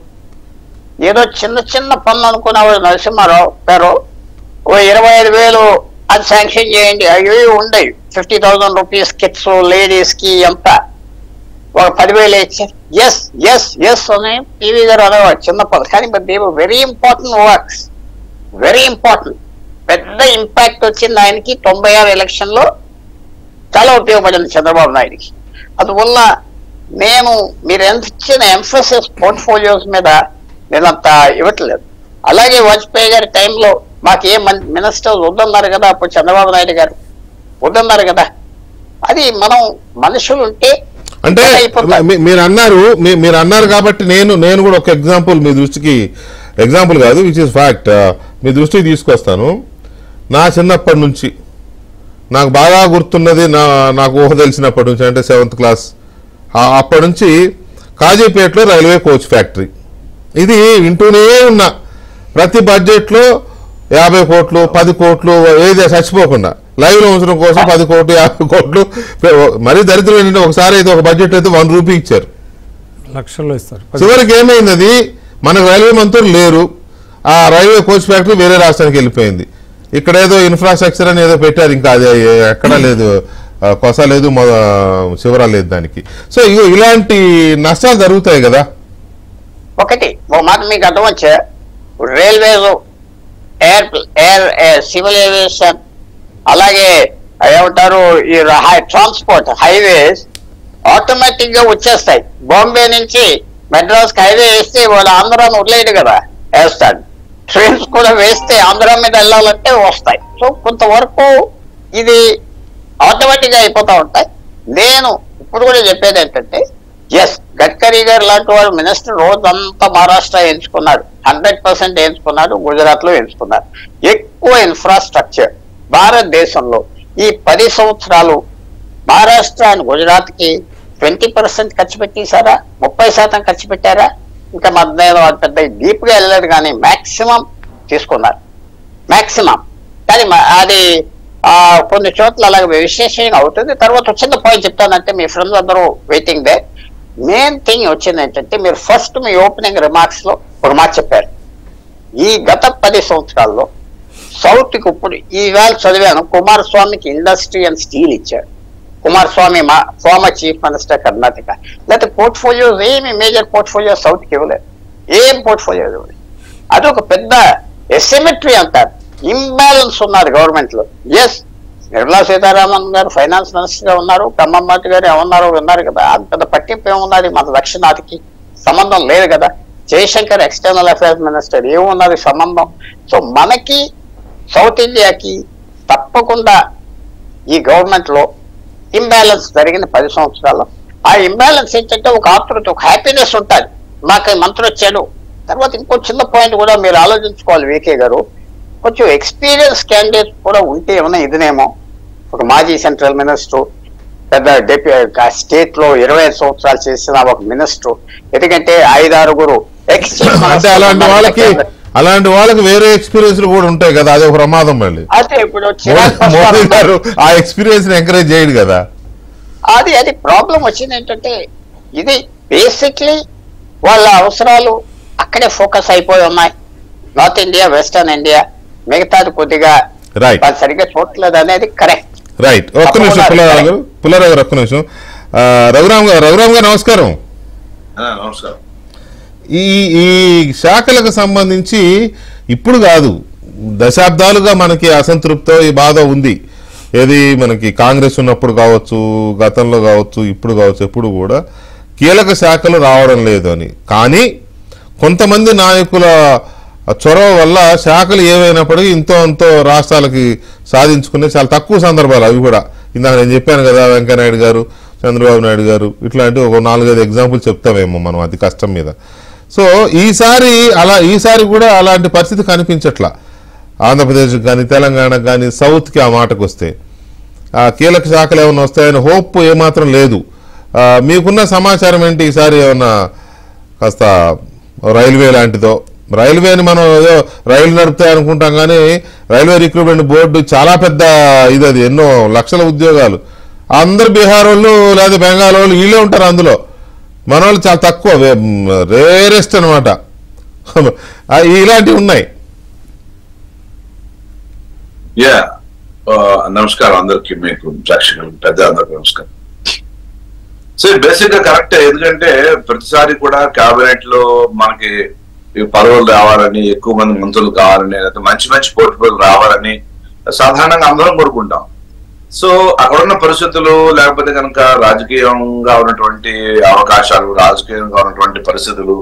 ఏదో చిన్న చిన్న పనులు అనుకునేవాడు నరసింహారావు గారు ఓ ఇరవై ఐదు వేలు అది శాంక్షన్ చేయండి అవి ఉండేవి fifty thousand rupees kits ladies కి ఎంత ఒక పదివేలు ఇచ్చారు ఎస్ ఎస్ ఎస్ అని టీవీ గారు అనేవాడు చిన్న పనులు కానీ but they've very important works very important పెద్ద ఇంపాక్ట్ వచ్చింది ఆయనకి తొంభై ఆరు ఎలక్షన్ లో చాలా ఉపయోగపడింది చంద్రబాబు నాయుడుకి అందువల్ల నేను మీరు ఎంత ఇచ్చిన ఎంఫోసిస్ పోర్ట్ఫోలియోస్ మీద నేను అంత ఇవ్వట్లేదు అలాగే వాజ్పేయి గారి టైంలో మాకు ఏ మినిస్టర్స్ వద్దన్నారు కదా అప్పుడు చంద్రబాబు నాయుడు గారు వద్దన్నారు కదా అది మనం మనుషులు ఉంటే అంటే అయిపోతారు. మీ- మీరు అన్నారు మీ- మీరు అన్నారు కాబట్టి నేను నేను కూడా ఒక ఎగ్జాంపుల్ మీ దృష్టికి ఎగ్జాంపుల్ కాదు విచ్ ఇస్ ఫ్యాక్ట్ మీ దృష్టికి తీసుకొస్తాను నా చిన్నప్పటి నుంచి నాకు బాగా గుర్తున్నది నా నాకు ఊహ తెలిసినప్పటి నుంచి అంటే సెవెంత్ క్లాస్ ఆ- అప్పటి నుంచి కాజీపేటలో రైల్వే కోచ్ ఫ్యాక్టరీ ఇది వింటూనే ఉన్నా ప్రతి బడ్జెట్లో యాభై కోట్లు పది కోట్లు ఏది చచ్చిపోకుండా లైవ్ లో ఉంచడం కోసం పది కోట్లు యాభై కోట్లు మరీ దరిద్రం ఏంటంటే ఒకసారి అయితే ఒక బడ్జెట్ అయితే వన్ రూపీ ఇచ్చారు లక్షల్లో ఇస్తారు పది- చివరికి ఏమైంది అది మనకు రైల్వే మంత్రులు లేరు ఆ రైల్వే కోచ్ ఫ్యాక్టరీ వేరే రాష్ట్రానికి వెళ్ళిపోయింది ఇక్కడ ఏదో ఇన్ఫ్రాస్ట్రక్చర్ అని ఏదో పెట్టారు ఇంకా అది ఎక్కడా లేదు ఆ, కొస లేదు మొ- చివర లేదు దానికి సో ఇగో ఇలాంటి నష్టాలు జరుగుతాయి కదా ఒకటి ఒక మాట మీకు అర్థం వచ్చా railways air air civil aviation అలాగే ఏమంటారు ఈ హై ట్రాన్స్పోర్ట్ హైవేస్ ఆటోమేటిక్ గా వచ్చేస్తాయి బాంబే నుంచి మెడ్రాస్ కి హైవే వేస్తే వాళ్ళు ఆంధ్రాను వదిలేడు కదా వేస్తాడు ట్రైన్స్ కూడా వేస్తే ఆంధ్ర మీద వెళ్ళాలంటే వస్తాయి సో కొంతవరకు ఇది ఆటోమేటిక్ గా అయిపోతా ఉంటాయి నేను ఇప్పుడు కూడా చెప్పేది ఏంటంటే ఎస్ గడ్కరీ గారు లాంటి వాడు మినిస్టర్ రోజంతా మహారాష్ట్ర ఎంచుకున్నాడు హండ్రెడ్ పర్సెంట్ ఎంచుకున్నాడు గుజరాత్ లో ఎంచుకున్నారు ఎక్కువ ఇన్ఫ్రాస్ట్రక్చర్ భారతదేశంలో ఈ పది సంవత్సరాలు మహారాష్ట్ర అండ్ గుజరాత్ కి ట్వంటీ పర్సెంట్ ఖర్చు పెట్టేశారా ముప్పై శాతం ఖర్చు పెట్టారా ఇంకా మధ్య పెద్ద డీప్ గా వెళ్ళలేదు కానీ మాక్సిమం తీసుకున్నారు మాక్సిమం కానీ మ- అది ఆ, కొన్ని చోట్ల అలాగే విశేషంగా అవుతుంది తర్వాత వచ్చిన పాయింట్ చెప్తానంటే మీ ఫ్రెండ్స్ అందరూ వెయిటింగ్ దే మెయిన్ థింగ్ వచ్చింది ఏంటంటే మీరు ఫస్ట్ మీ ఓపెనింగ్ రిమార్క్స్ లో ఒక మాట చెప్పారు ఈ గత పది సంవత్సరాల్లో సౌత్ కి ఇప్పుడు ఈవేళ చదివాను కుమారస్వామికి ఇండస్ట్రీ అండ్ స్టీల్ ఇచ్చాడు కుమారస్వామి మా ఫార్మర్ చీఫ్ మినిస్టర్ కర్ణాటక లేకపోతే పోర్ట్ఫోలియోస్ ఏమి మేజర్ పోర్ట్ఫోలియో సౌత్ కి ఇవ్వలేదు ఏం పోర్ట్ఫోలియో ఇవ్వలేదు అదొక పెద్ద ఎసిమెట్రీ అంటారు ఇంబ్యాలెన్స్ ఉన్నది గవర్నమెంట్ లో ఎస్ నిర్మలా సీతారామన్ గారు ఫైనాన్స్ మినిస్టర్ గా ఉన్నారు కమ్మమ్మాటి గారు ఏమన్నారో విన్నారు కదా అంత పెద్ద పట్టింపు ఏమున్నది మన దక్షిణాదికి సంబంధం లేదు కదా జయశంకర్ ఎక్స్టర్నల్ అఫైర్స్ మినిస్టర్ ఏమున్నది సంబంధం సో మనకి సౌత్ ఇండియాకి తప్పకుండా ఈ గవర్నమెంట్ లో ఇంబ్యాలెన్స్ జరిగిన పది సంవత్సరాల్లో ఆ ఇంబ్యాలెన్స్ ఏంటంటే ఒక ఆతృత ఒక హ్యాపీనెస్ ఉంటుంది మాకు మంత్రి వచ్చాడు తర్వాత ఇంకో చిన్న పాయింట్ కూడా మీరు ఆలోచించుకోవాలి వికే గారు కొంచెం ఎక్స్పీరియన్స్ క్యాండిడేట్ కూడా ఉంటే ఏమైనా ఇదినేమో ఒక మాజీ సెంట్రల్ మినిస్టర్ పెద్ద డెప్యూ స్టేట్ లో ఇరవై ఐదు సంవత్సరాలు చేసిన ఒక మినిస్టర్ ఎందుకంటే ఐదు ఆరుగురు ఎక్స్ అంటే అలాంటి వాళ్ళకి అలాంటి వాళ్ళకి వేరే ఎక్స్పీరియన్స్ కూడా ఉంటాయి కదా అదే ఒక ప్రమాదం మళ్ళీ అయితే ఇప్పుడు చిరాగ్ మోదీ- మోదీ పాస్వాన్ గారు ఆ ఎక్స్పీరియన్స్ ని ఎంకరేజ్ చేయడు కదా అది అది ప్రాబ్లం వచ్చింది ఏంటంటే ఇది బేసిక్లీ వాళ్ళ అవసరాలు అక్కడే ఫోకస్ అయిపోయి ఉన్నాయి నార్త్ ఇండియా వెస్టర్న్ ఇండియా మిగతాది కొద్దిగా రైట్ వాళ్ళు సరిగ్గా చూడట్లేదు అనేది కరెక్ట్ రైట్ ఒక్క నిమిషం తప్పకుండా పుల్లారావు గారు పుల్లారావు గారు ఒక్క నిమిషం ఆ, రఘురామ్ గారు రఘురామ్ గారు నమస్కారం నమస్కారం ఈ ఈ శాఖలకు సంబంధించి ఇప్పుడు కాదు దశాబ్దాలుగా మనకి అసంతృప్తో ఈ బాధ ఉంది ఏది మనకి కాంగ్రెస్ ఉన్నప్పుడు కావచ్చు గతంలో కావచ్చు ఇప్పుడు కావచ్చు ఎప్పుడు కూడా కీలక శాఖలు రావడం లేదు అని కానీ కొంతమంది నాయకుల చొరవ వల్ల శాఖలు ఏవైనప్పటికీ ఇంతో అంతో రాష్ట్రాలకి సాధించుకునే చాలా తక్కువ సందర్భాలు అవి కూడా ఇందాక నేను చెప్పాను కదా వెంకయ్యనాయుడు గారు చంద్రబాబు నాయుడు గారు ఇట్లాంటి ఒక నాలుగైదు ఎగ్జాంపుల్ చెప్తామేమో మనం అతి కష్టం మీద సో ఈసారి అలా ఈసారి కూడా అలాంటి పరిస్థితి కనిపించట్లా ఆంధ్రప్రదేశ్కి కానీ తెలంగాణకు కానీ సౌత్కి ఆ మాటకు వస్తే ఆ కీలక శాఖలు ఏమైనా వస్తాయని హోప్ ఏమాత్రం లేదు ఆ, మీకున్న సమాచారం ఏంటి ఈసారి ఏమన్నా కాస్త రైల్వే లాంటిదో రైల్వేని మనం ఏదో రైలు నడుపుతాయి అనుకుంటాం కానీ రైల్వే రిక్రూట్మెంట్ బోర్డు చాలా పెద్ద ఇది అది ఎన్నో లక్షల ఉద్యోగాలు అందరు బీహార్ వాళ్ళు లేదా బెంగాల్ వాళ్ళు వీళ్ళే ఉంటారు అందులో మన వాళ్ళు చాలా తక్కువ రేరెస్ట్ అనమాట ఇలాంటివి ఉన్నాయి యా ఆ, నమస్కారం అందరికి మీకు ప్రేక్షకులకు పెద్ద అందరికి నమస్కారం సో బేసిక్ గా కరెక్ట్ ఎందుకంటే ప్రతిసారి కూడా కేబినెట్ లో మనకి ఈ పదవులు రావాలని ఎక్కువ మంది మంత్రులు కావాలని లేకపోతే మంచి మంచి పోర్టుఫోలియో రావాలని సాధారణంగా అందరం కోరుకుంటాం సో అక్కడ ఉన్న పరిస్థితులు లేకపోతే కనుక రాజకీయంగా ఉన్నటువంటి అవకాశాలు రాజకీయంగా ఉన్నటువంటి పరిస్థితులు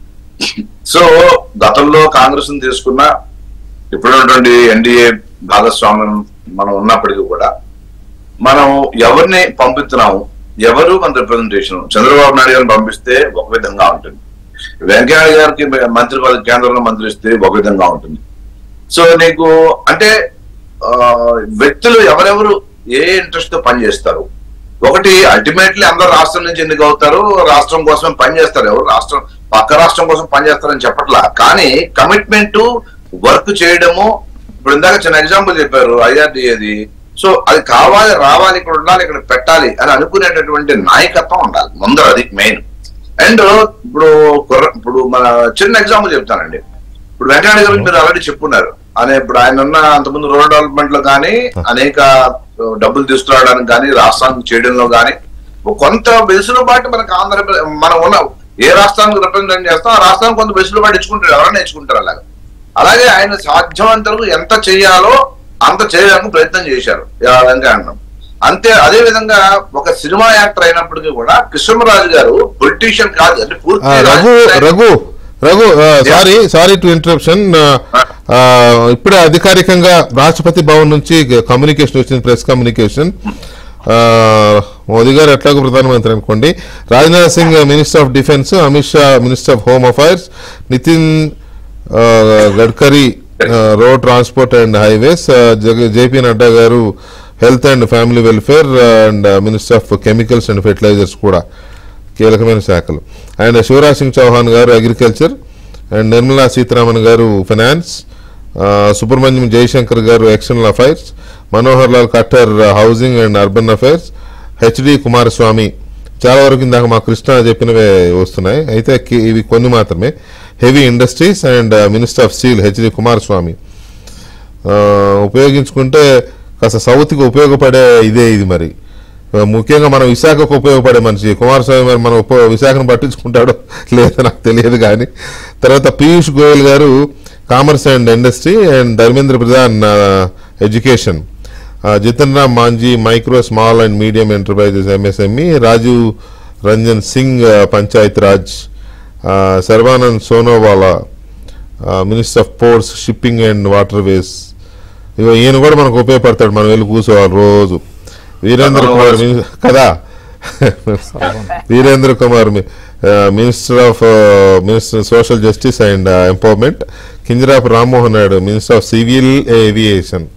సో గతంలో కాంగ్రెస్ తీసుకున్న ఇప్పుడున్నటువంటి ఎన్డీఏ భాగస్వామ్యం మనం ఉన్నప్పటికీ కూడా మనం ఎవరిని పంపిస్తున్నాము ఎవరు మన రిప్రజెంటేషన్ చంద్రబాబు నాయుడు గారిని పంపిస్తే ఒక విధంగా ఉంటుంది వెంకయ్య గారికి మంత్రి పదవి కేంద్రంలో మంత్రి ఇస్తే ఒక విధంగా ఉంటుంది సో నీకు అంటే ఆ, వ్యక్తులు ఎవరెవరు ఏ ఇంట్రెస్ట్ తో పనిచేస్తారు ఒకటి అల్టిమేట్లీ అందరు రాష్ట్రం నుంచి ఎన్నిక అవుతారు రాష్ట్రం కోసం పనిచేస్తారు ఎవరు రాష్ట్రం పక్క రాష్ట్రం కోసం పనిచేస్తారని చెప్పట్లా కానీ కమిట్మెంట్ వర్క్ చేయడము ఇప్పుడు ఇందాక చిన్న ఎగ్జాంపుల్ చెప్పారు ఐఆర్డిఏది సో అది కావాలి రావాలి ఇక్కడ ఉండాలి ఇక్కడ పెట్టాలి అని అనుకునేటటువంటి నాయకత్వం ఉండాలి ముందర అది మెయిన్ అండ్ ఇప్పుడు కుర్ర- ఇప్పుడు మన చిన్న ఎగ్జాంపుల్ చెప్తానండి ఇప్పుడు వెంకయ్య గారు మీరు ఆల్రెడీ చెప్పున్నారు అనే ఇప్పుడు ఆయన ఉన్న అంతకుముందు రూరల్ డెవలప్మెంట్ లో కానీ అనేక డబ్బులు తీసుకురావడానికి కానీ రాష్ట్రానికి చేయడంలో కానీ కొంత వెసులుబాటు మనకు ఆంధ్ర మనం ఉన్న ఏ రాష్ట్రానికి రిప్రజెంట్ చేస్తాం ఆ రాష్ట్రానికి కొంత వెసులుబాటు ఇచ్చుకుంటారు ఎవరైనా ఇచ్చుకుంటారు అలాగా అలాగే ఆయన సాధ్యమంత వరకు ఎంత చేయాలో అంత చేయడానికి ప్రయత్నం చేశారు ఆ వెంకయ్య అన్నం అంతే అదే విధంగా ఒక సినిమా యాక్టర్ అయినప్పటికీ కూడా కృష్ణరాజు గారు పొలిటీషియన్ కాదు అంటే ఆ, పూర్తి రఘు రాజకీయ- Raghu Raghu sorry sorry to interruption ఇప్పుడే అధికారికంగా రాష్ట్రపతి భవన్ నుంచి కమ్యూనికేషన్ వచ్చింది ప్రెస్ కమ్యూనికేషన్ ఆ, మోదీ గారు ఎట్లాగో ప్రధానమంత్రి అనుకోండి Rajnath Singh minister of defence Amit Shah minister of home affairs Nitin ఆ, Gadkari road transport and highways JP Nadda గారు health and family welfare and minister of chemicals and fertilisers కూడా కీలకమైన శాఖలు అండ్ శివరాజ్ సింగ్ చౌహాన్ గారు అగ్రికల్చర్ అండ్ నిర్మలా సీతారామన్ గారు ఫైనాన్స్ ఆ, సుబ్రహ్మణ్యం జయశంకర్ గారు external affairs Manohar Lal Khattar housing and urban affairs HD Kumaraswamy చాలా వరకు ఇందాక మా కృష్ణ చెప్పినవే వస్తున్నాయి అయితే కి- ఇవి కొన్ని మాత్రమే heavy industries and minister of steel HD Kumaraswamy ఆ, ఉపయోగించుకుంటే కాస్త సౌత్కి ఉపయోగపడే ఇదే ఇది మరి ఆ, ముఖ్యంగా మనం విశాఖకు ఉపయోగపడే మనిషి కుమారస్వామి మరి మన ఉప విశాఖను పట్టించుకుంటాడో లేదో నాకు తెలియదు కానీ తర్వాత పీయూష్ గోయల్ గారు commerce and industry and Dharmendra Pradhan education Jitan Ram Manjhi micro small and medium enterprises MSME Rajiv Ranjan Singh panchayat Raj ah, Sarbananda Sonowal minister of ports shipping and waterways ఇగో ఈయన కూడా మనకు ఉపయోగపడతాడు మనం వెళ్ళి కూర్చోవాలి రోజు వీరేంద్ర కుమార్ మిని- కదా వీరేంద్ర కుమార్ మి- ah, minister of ah, minister social justice and ah, empowerment Kinjarapu Rammohan Naidu minister of civil aviation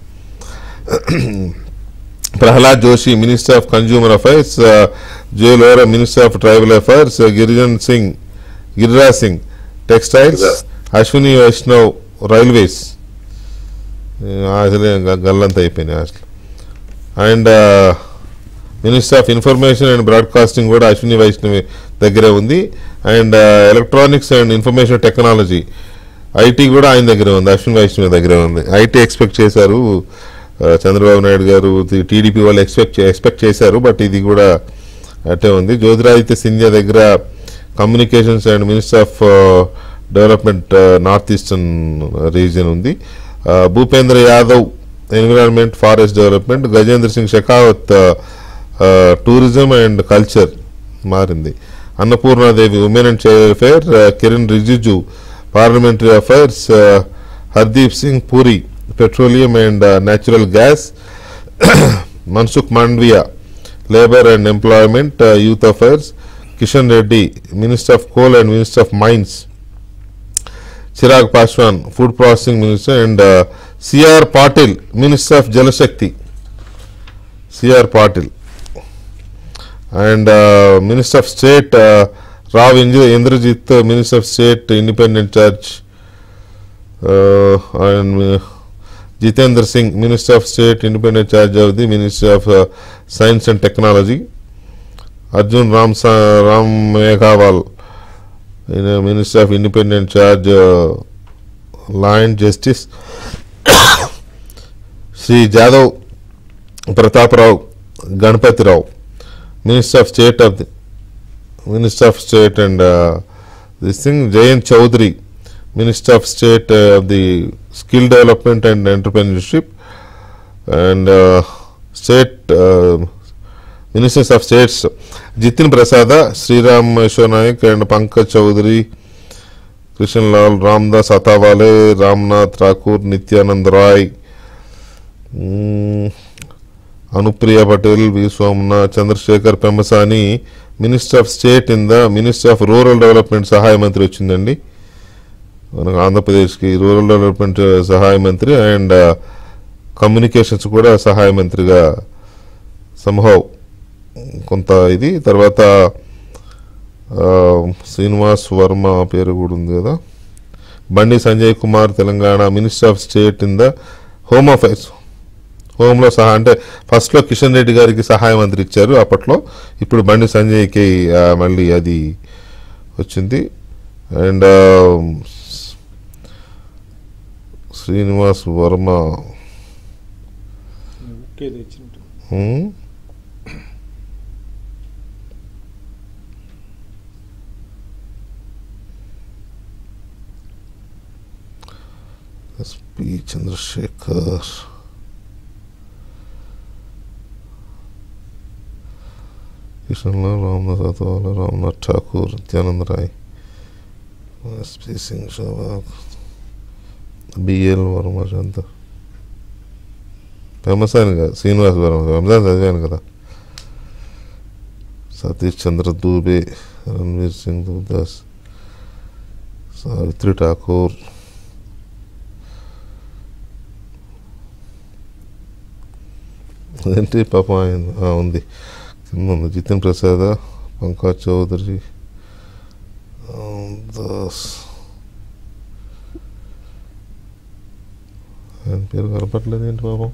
Pralhad Joshi minister of consumer affairs Jual Oram minister of tribal affairs Girijan Singh Giriraj Singh textiles Ashwini Vaishnaw railways అసలే గ- గల్లంతా అయిపోయినాయి అసలు and minister of information and broadcasting కూడా అశ్విని వైష్ణవి దగ్గరే ఉంది and electronics and information technology IT కూడా ఆయన దగ్గరే ఉంది అశ్విని వైష్ణవి దగ్గరే ఉంది ఐటీ ఎక్స్పెక్ట్ చేశారు ఆ, చంద్రబాబు నాయుడు గారు టీడీపీ వాళ్ళు ఎక్స్పెక్ట్ ఎక్స్పెక్ట్ చేశారు బట్ ఇది కూడా అట్టే ఉంది జ్యోతిరాదిత్య సింధియా దగ్గర communications and minister of development north eastern region ఉంది ah, Bhupender Yadav environment forest development Gajendra Singh Shekhawat tourism and culture మారింది Annapurna Devi women and child welfare Kiren Rijiju parliamentary affairs Hardeep Singh Puri petroleum and natural gas Mansukh Mandaviya labour and employment youth affairs Kishan Reddy minister of coal and minister of mines Chirag Paswan food processing minister and CR Patil minister of Jal Shakti CR Patil and minister of state Rao Indra Inderjit minister of state independent charge and Jitendra Singh minister of state independent charge of the ministry of science and technology Arjun Ram సా- Ram Meghwal minister of independent charge law and justice Shri Jadhav Prataprao Ganpatrao minister of state of the minister of state and this thing Jayant Chaudhary minister of state of the skill development and entrepreneurship and state ministers of states Jitin Prasada Shriram Yesso Naik and Pankaj Chaudhary Krishan Lal Ramdas Athawale Ramnath Thakur Nityanand Rai hmm, Anupriya Patel V Somnath Chandrashekhar Pemmasani minister of state in the minister of rural development సహాయ మంత్రి వచ్చిందండి మనకు ఆంధ్రప్రదేశ్కి rural development సహాయ మంత్రి and communications కూడా సహాయ మంత్రిగా సంభవ్ కొంత ఇది తర్వాత ఆ, శ్రీనివాస్ వర్మ పేరు కూడా ఉంది కదా Bandi Sanjay Kumar Telangana minister of state in the home affairs హోంలో సహా అంటే ఫస్ట్లో కిషన్ రెడ్డి గారికి సహాయ మంత్రి ఇచ్చారు అప్పట్లో ఇప్పుడు బండి సంజయ్కి ఆ, మళ్ళీ అది వచ్చింది and Srinivas Varma hmm? SP Chandrashekhar Kishan Lal Ramnath Athawale Ramnath Thakur Nityanand Rai SP Singh షవాగ్ బిఎల్ వర్మ చంద్ర పెమసాని కాదు శ్రీనివాస్ వర్మ రంజాన్ చదివాను కదా సతీష్ చంద్ర దూబే రణ్వీర్ సింగ్ దూదాస్ సావిత్రి ఠాకూర్ అదేంటి పాపం ఆయన ఆ, ఉంది కింద ఉంది జితిన్ ప్రసాద్ పంకజ్ చౌదరి ఆ, దాస్ ఆయన పేరు కనపట్లేదు ఏంటి పాపం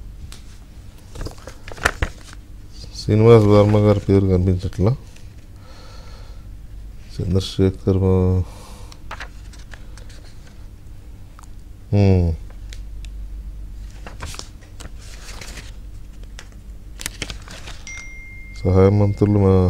శ్రీనివాస్ వర్మ గారి పేరు కనిపించట్లా చంద్రశేఖర్ బా- ఉమ్. సహాయ మంత్రులు మా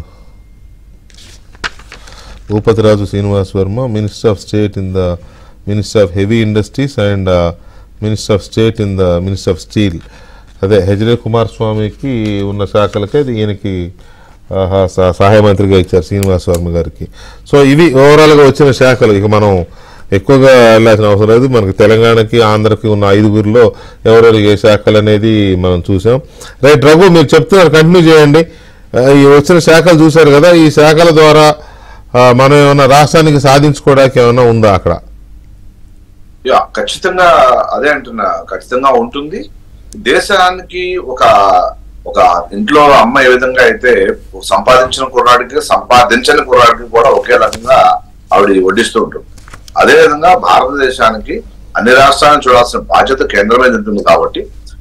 Bhupathiraju Srinivas Varma minister of state in the minister of heavy industries and minister of state in the minister of steel అదే హెచ్డి కుమారస్వామికి ఉన్న శాఖలకే అది ఈయనకి ఆహా, సహ- సహాయ మంత్రిగా ఇచ్చారు శ్రీనివాస్ వర్మ గారికి సో ఇవి ఓవరాల్గా వచ్చిన శాఖలు ఇక మనం ఎక్కువగా వెళ్ళాల్సిన అవసరం లేదు మనకి తెలంగాణకి ఆంధ్రకి ఉన్న ఐదుగురిలో ఎవరెవరు ఏ శాఖలు అనేది మనం చూసాం రైట్ రఘు మీరు చెప్తున్నారు కంటిన్యూ చేయండి ఆ, ఈ వచ్చిన శాఖలు చూశారు కదా ఈ శాఖల ద్వారా ఆ, మనం ఏమైనా రాష్ట్రానికి సాధించుకోవడానికి ఏమైనా ఉందా అక్కడ యా ఖచ్చితంగా అదే అంటున్నా ఖచ్చితంగా ఉంటుంది దేశానికి ఒక ఒక ఇంట్లో అమ్మ ఏ విధంగా అయితే సంపాదించిన కుర్రాడికి సంపాదించని కుర్రాడికి కూడా ఒకే రకంగా ఆవిడ వడ్డిస్తూ ఉంటుంది అదే విధంగా భారతదేశానికి అన్ని రాష్ట్రాలను చూడాల్సిన బాధ్యత కేంద్రం మీద ఉంటుంది కాబట్టి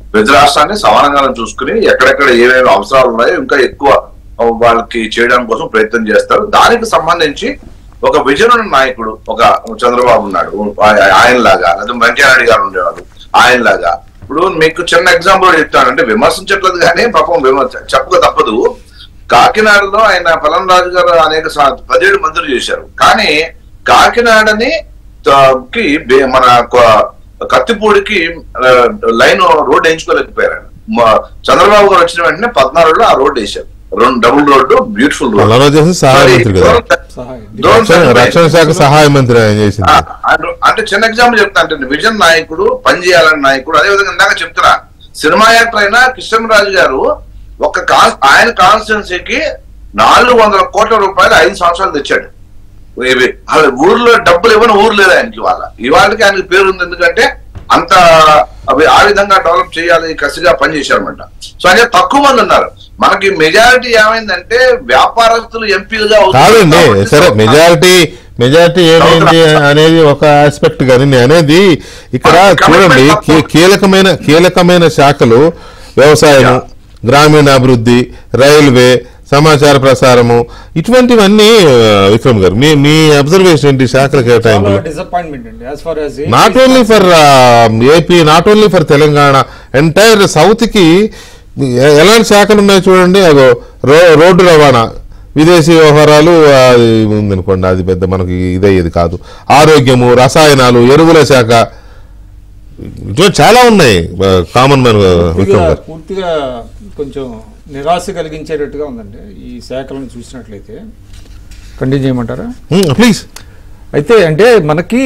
ప్రతి రాష్ట్రాన్ని సమానంగా చూసుకుని ఎక్కడెక్కడ ఏమేమి అవసరాలు ఉన్నాయో ఇంకా ఎక్కువ వాళ్ళకి చేయడం కోసం ప్రయత్నం చేస్తారు దానికి సంబంధించి ఒక విజన్ ఉన్న నాయకుడు ఒక చంద్రబాబు ఉన్నాడు ఆయ- ఆయనలాగా లేదా వెంకయ్యనాయుడు గారు ఉండేవారు ఆయనలాగా ఇప్పుడు మీకు చిన్న ఎగ్జాంపుల్ చెప్తాను అంటే విమర్శించట్లేదు కానీ పాపం విమర్శ చెప్పక తప్పదు కాకినాడలో ఆయన పలం రాజు గారు అనేక సా- పదిహేడు మంత్రులు చేశారు కానీ కాకినాడని త- కి బే- మన కొ- కత్తిపూడికి ఆ, లైన్ రోడ్డు వేయించుకోలేకపోయారు మ- చంద్రబాబు గారు వచ్చిన వెంటనే పద్నాలుగులో ఆ రోడ్డు వేశారు రెండు డబుల్ రోడ్డు బ్యూటిఫుల్ రోడ్ అలానే చేసి సహాయ మంత్రి కదా సహాయం. రక్షణ- రక్షణ శాఖ సహాయ మంత్రి ఆయన చేసింది ఆ, అంటే- అంటే చిన్న ఎగ్జాంపుల్ చెప్తా అంటే విజన్ నాయకుడు పని చేయాలని నాయకుడు అదే విధంగా ఇందాక చెప్తున్నా సినిమా యాక్టర్ అయిన కృష్ణరాజు గారు ఒక కాన్- ఆయన కాన్స్టిట్యున్సీకి నాలుగు వందల కోట్ల రూపాయలు ఐదు సంవత్సరాలు తెచ్చాడు ఇవి అసలు ఊర్లో డబ్బులు ఇవ్వని ఊరు లేదు ఆయనకి ఇవాళ ఇవాళకి ఆయనకి పేరు ఉంది ఎందుకంటే అంత అవి ఆ విధంగా డెవలప్ చేయాలి కసిగా పనిచేశారన్నమాట సో అంటే తక్కువ మంది ఉన్నారు మనకి మెజారిటీ ఏమైందంటే వ్యాపారస్తులు ఎంపీలుగా కాదండి సరే మెజారిటీ మెజారిటీ ఏమైంది అనేది ఒక ఆస్పెక్ట్ కానీ నేను అనేది ఇక్కడ చూడండి కీ- కీలకమైన కీలకమైన శాఖలు వ్యవసాయం గ్రామీణాభివృద్ధి రైల్వే సమాచార ప్రసారము ఇటువంటివన్నీ ఆ, విక్రమ్ గారు మీ మీ అబ్జర్వేషన్ ఏంటి శాఖల చాలా కేటాయింపులు డిసప్పాయింట్మెంట్ అండి as far as not only for AP not only for Telangana entire south కి ఎ- ఎలాంటి శాఖలు ఉన్నాయి చూడండి అగో రో రోడ్డు రవాణా విదేశీ వ్యవహారాలు అది ఉందనుకోండి అది పెద్ద మనకి ఇదయ్యేది కాదు ఆరోగ్యము రసాయనాలు ఎరువుల శాఖ ఇటువంటి చాలా ఉన్నాయి కామన్ మ్యాన్ పూర్తిగా విక్రమ్ గారు పూర్తిగా కొంచెం నిరాశ కలిగించేటట్టుగా ఉందండి ఈ శాఖలను చూసినట్లయితే కంటిన్యూ చేయమంటారా ప్లీజ్ అయితే అంటే మనకి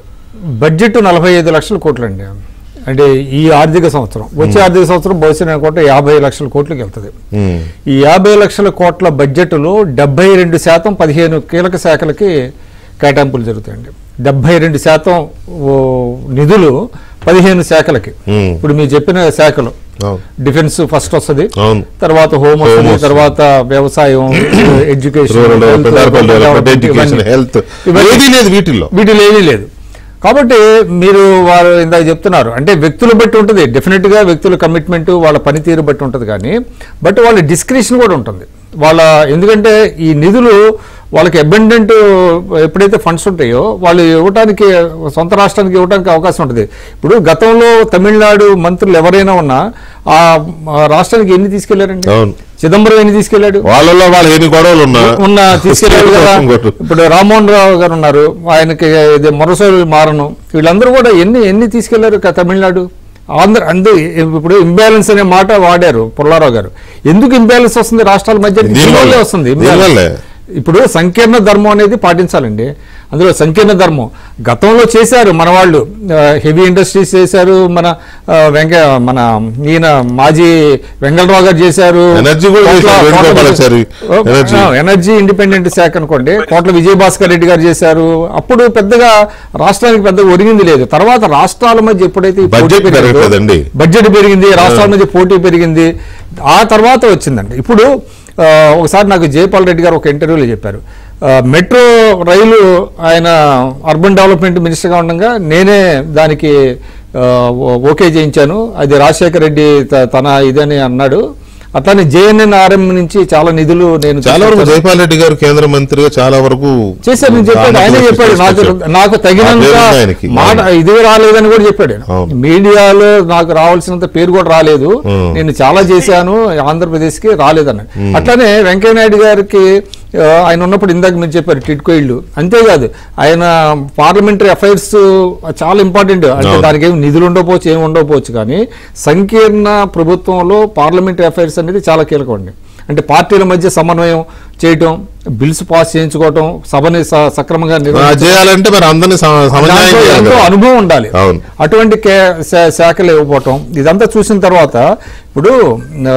బడ్జెట్ నలభై ఐదు లక్షల కోట్లు అండి అంటే ఈ ఆర్థిక సంవత్సరం వచ్చే ఆర్థిక సంవత్సరం బహుశా నేను అనుకుంటే యాభై లక్షల కోట్లకి వెళ్తుంది ఈ యాభై లక్షల కోట్ల బడ్జెట్లో డెబ్బై రెండు శాతం పదిహేను కీలక శాఖలకి కేటాయింపులు జరుగుతాయండి డెబ్బై రెండు శాతం ఓ, నిధులు పదిహేను శాఖలకి Hmm. ఇప్పుడు మీరు చెప్పిన శాఖలు అవును డిఫెన్స్ ఫస్ట్ వస్తుంది అవును. తర్వాత హోమ్ వస్తుంది వస్తుంది. తర్వాత వ్యవసాయం education rural development urban development education health ఏదీ లేదు వీటిల్లో వీటిలో ఏమీ లేదు కాబట్టి మీరు వారు ఇందాక చెప్తున్నారు అంటే వ్యక్తులు బట్టి ఉంటుంది డెఫినెట్గా వ్యక్తుల కమిట్మెంట్ వాళ్ళ పనితీరు బట్టి ఉంటుంది కానీ బట్ వాళ్ళ డిస్క్రిప్షన్ కూడా ఉంటుంది వాళ్ళ ఎందుకంటే ఈ నిధులు వాళ్ళకి అబెండెంట్ ఎప్పుడైతే ఫండ్స్ ఉంటాయో వాళ్ళు ఇవ్వడానికి సొంత రాష్ట్రానికి ఇవ్వడానికి అవకాశం ఉంటుంది ఇప్పుడు గతంలో తమిళనాడు మంత్రులు ఎవరైనా ఉన్నా ఆ ఆ రాష్ట్రానికి ఎన్ని తీసుకెళ్లారండి అవును. చిదంబరం ఎన్ని తీసుకెళ్లాడు వాళ్ళలో వాళ్ళు ఎన్ని గొడవలు ఉన్నా ఉన్న తీసుకెళ్ళారు కదా ఇంకోటి. ఇప్పుడు రామ్మోహన్ రావు గారు ఉన్నారు ఆయనకి ఇది మొరసోలు మారను వీళ్ళందరూ కూడా ఎన్ని ఎన్ని తీసుకెళ్లారు క- తమిళనాడు ఆంధ్ర అందు ఇప్పుడు ఇంబ్యాలెన్స్ అనే మాట వాడారు పుల్లారావు గారు ఎందుకు ఇంబ్యాలెన్స్ వస్తుంది రాష్ట్రాల మధ్య దీనివల్ల. దీనివల్లే వస్తుంది imbalance. దీనివల్లే. ఇప్పుడు సంకీర్ణ ధర్మం అనేది పాటించాలండి అందులో సంకీర్ణ ధర్మం గతంలో చేశారు మన వాళ్ళు హెవీ ఇండస్ట్రీస్ చేశారు మన ఆ, వెంక మన ఈయన మాజీ వెంగళరావు గారు చేశారు Energy కూడా కోట్ల- చేశారు, కోట్ల- వేణుగోపాలాచారి. ఓ, Energy. ఆ, ఎనర్జీ ఇండిపెండెంట్ శాఖ అనుకోండి కోట్ల విజయభాస్కర్ రెడ్డి గారు చేశారు అప్పుడు పెద్దగా రాష్ట్రానికి పెద్దగా ఒరిగింది లేదు తర్వాత రాష్ట్రాల మధ్య ఎప్పుడైతే ఈ పోటీ Budget పెరిగిందో, పెరగట్లేదండి. బడ్జెట్ పెరిగింది రాష్ట్రాల మధ్య పోటీ పెరిగింది ఆ తర్వాత వచ్చిందండి ఇప్పుడు ఆ, ఒకసారి నాకు జయపాల్ రెడ్డి గారు ఒక ఇంటర్వ్యూలో చెప్పారు ఆ, మెట్రో రైలు ఆయన అర్బన్ డెవలప్మెంట్ మినిస్టర్గా ఉండగా నేనే దానికి ఆ, ఓ- ఓకే చేయించాను అది రాజశేఖర రెడ్డి త- తన ఇదని అన్నాడు అట్లానే జేఎన్ఎన్ఆర్ఎం నుంచి చాలా నిధులు నేను చాలా వరకు తీసుకొచ్చాను. జైపాల్ రెడ్డి గారు కేంద్ర మంత్రిగా చాలా వరకు చేశారు నేను చెప్పాడు ఆయనే చెప్పాడు నాకు నాకు ఆ పేరు ఉంది తగినంత ఆయనకి. మాట ఇది రాలేదని కూడా చెప్పాడు ఆయన. అవును. మీడియాలో నాకు రావాల్సినంత పేరు కూడా రాలేదు ఉం. నేను చాలా చేశాను ఆంధ్రప్రదేశ్ కి రాలేదన్నాడు అట్లానే వెంకయ్య నాయుడు గారికి ఆ, ఆయన ఉన్నప్పుడు ఇందాక మీరు చెప్పారు టిట్కో ఇల్లు అంతేకాదు ఆయన పార్లమెంటరీ అఫైర్స్ చాలా ఇంపార్టెంట్ అంటే అవును. దానికి ఏమి నిధులు ఉండకపోవచ్చు ఏమి ఉండకపోవచ్చు కానీ సంకీర్ణ ప్రభుత్వంలో పార్లమెంటరీ అఫైర్స్ అనేది చాలా కీలకం అండి అంటే పార్టీల మధ్య సమన్వయం చేయటం బిల్స్ పాస్ చేయించుకోవటం సభని స- సక్రమంగా ఆ, నిర్వహించడం చేయాలంటే మరి అందరినీ సమ- సమన్వయం దాంట్లో చేయాలి ఎంతో కదా. అనుభవం ఉండాలి అవును. అటువంటి కే- శా- శాఖలు ఇవ్వకపోవటం ఇదంతా చూసిన తర్వాత ఇప్పుడు ఆ,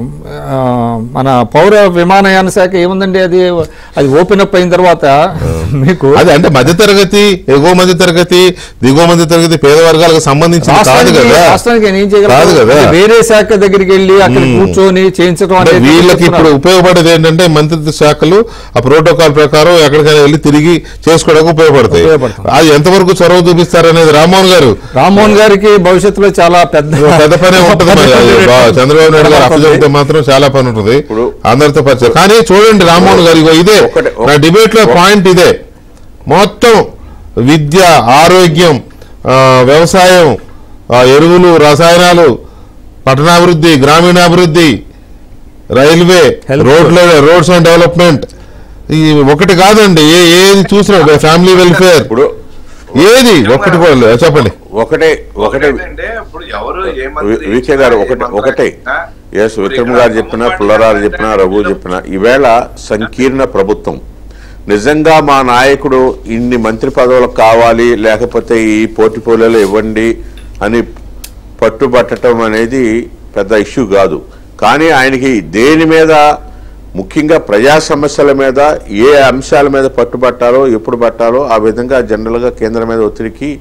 ఆ, మన పౌర విమానయాన శాఖ ఏముందండి అది అది ఓపెన్ అప్ అయిన తర్వాత మీకు అది అంటే మధ్య తరగతి ఎగువ మధ్య తరగతి దిగువ మధ్య తరగతి పేద వర్గాలకు సంబంధించింది కాదు రాష్ట్రానికి కదా రాష్ట్రానికి ఆయన ఏం కాదు చేయగలరు కదా. వేరే శాఖ దగ్గరికి వెళ్ళి అక్కడ కూర్చొని చేయించడం అంటే అనేది వీళ్ళకి ఇప్పుడు చెప్తున్నారు. ఉపయోగపడేది ఏంటంటే మంత్రి మంత్రిత్వ శాఖలు ఆ ప్రోటోకాల్ ప్రకారం ఎక్కడికైనా వెళ్ళి తిరిగి చేసుకోవడానికి ఉపయోగపడతాయి ఉపయోగపడుతుంది. అది ఎంతవరకు చొరవ చూపిస్తారనేది రామ్మోహన్ గారు రామ్మోహన్ గారికి భవిష్యత్తులో చాలా పెద్ద పెద్ద పనే ఉంటుంది మరి అది బా- చంద్రబాబు నాయుడు గారు అప్పచెప్తే మాత్రం చాలా పని ఉంటుంది ఇప్పుడు- అందరితో పరిచయం కానీ చూడండి రామ్మోహన్ గారు ఇగో ఇదే ఒకటి- నా డిబేట్ లో పాయింట్ ఇదే మొత్తం విద్య ఆరోగ్యం ఆ, వ్యవసాయం ఆ, ఎరువులు రసాయనాలు పట్టణాభివృద్ధి గ్రామీణాభివృద్ధి రైల్వే Health. రోడ్ల రోడ్స్ అండ్ డెవలప్మెంట్ ఈ ఒకటి కాదండి ఏ ఏది చూసినా ఫ్యామిలీ వెల్ఫేర్ ఇప్పుడు ఏది ఒకటి కూడా లేదు. చెప్పండి ఒకటే ఒకటే ఒకటేంటంటే ఇప్పుడు ఎవరు ఏ మంత్రి వికే గారు ఏ ఒకటి మంత్రి ఒకటే అయినా ఎస్ ఇప్పుడు విక్రమ్ ఇక్కడ గారు చెప్పిన పుల్లరారు చెప్పిన రఘు చెప్పిన ఈవేళ సంకీర్ణ ప్రభుత్వం నిజంగా మా నాయకుడు ఇన్ని మంత్రి పదవులకు కావాలి లేకపోతే ఈ పోటీపోటీలో ఇవ్వండి అని పట్టుబట్టడం అనేది పెద్ద ఇష్యూ కాదు కానీ ఆయనకి దేని మీద ముఖ్యంగా ప్రజా సమస్యల మీద ఏ అంశాల మీద పట్టుబట్టాలో ఎప్పుడు పట్టాలో ఆ విధంగా జనరల్గా కేంద్రం మీద ఒత్తిడికి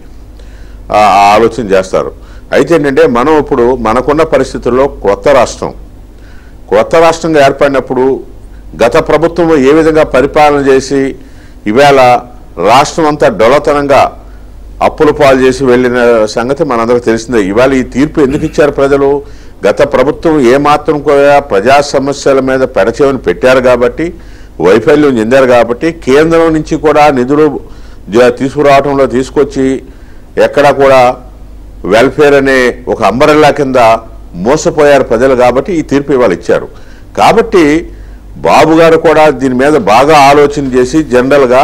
ఆ ఆ ఆలోచన చేస్తారు అయితే ఏంటంటే మనం ఇప్పుడు మనకున్న పరిస్థితుల్లో కొత్త రాష్ట్రం కొత్త రాష్ట్రంగా ఏర్పడినప్పుడు గత ప్రభుత్వం ఏ విధంగా పరిపాలన చేసి ఇవాళ రాష్ట్రం అంతా డొలతనంగా అప్పుల పాలు చేసి వెళ్ళిన సంగతి మనందరికి తెలిసిందే ఇవాళ ఈ తీర్పు ఎందుకు ఇచ్చారు ప్రజలు గత ప్రభుత్వం ఏమాత్రం కూడా ప్రజా సమస్యల మీద పెడచేవని పెట్టారు కాబట్టి వైఫల్యం చెందారు కాబట్టి కేంద్రం నుంచి కూడా నిధులు జ- తీసుకురావడంలో తీసుకొచ్చి ఎక్కడా కూడా వెల్ఫేర్ అనే ఒక అంబరెల్లా కింద మోసపోయారు ప్రజలు కాబట్టి ఈ తీర్పు ఇవాళ ఇచ్చారు కాబట్టి బాబు గారు కూడా దీని మీద బాగా ఆలోచన చేసి జనరల్గా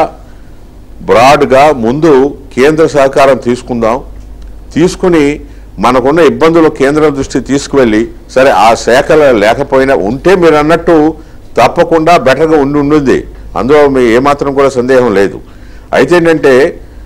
బ్రాడ్గా ముందు కేంద్ర సహకారం తీసుకుందాం తీసుకుని మనకున్న ఇబ్బందులు కేంద్రం దృష్టి తీసుకువెళ్ళి సరే ఆ శాఖలు లేకపోయినా ఉంటే మీరు అన్నట్టు తప్పకుండా బెటర్గా ఉండి ఉండుంది అందులో మీ ఏమాత్రం కూడా సందేహం లేదు అయితే ఏంటంటే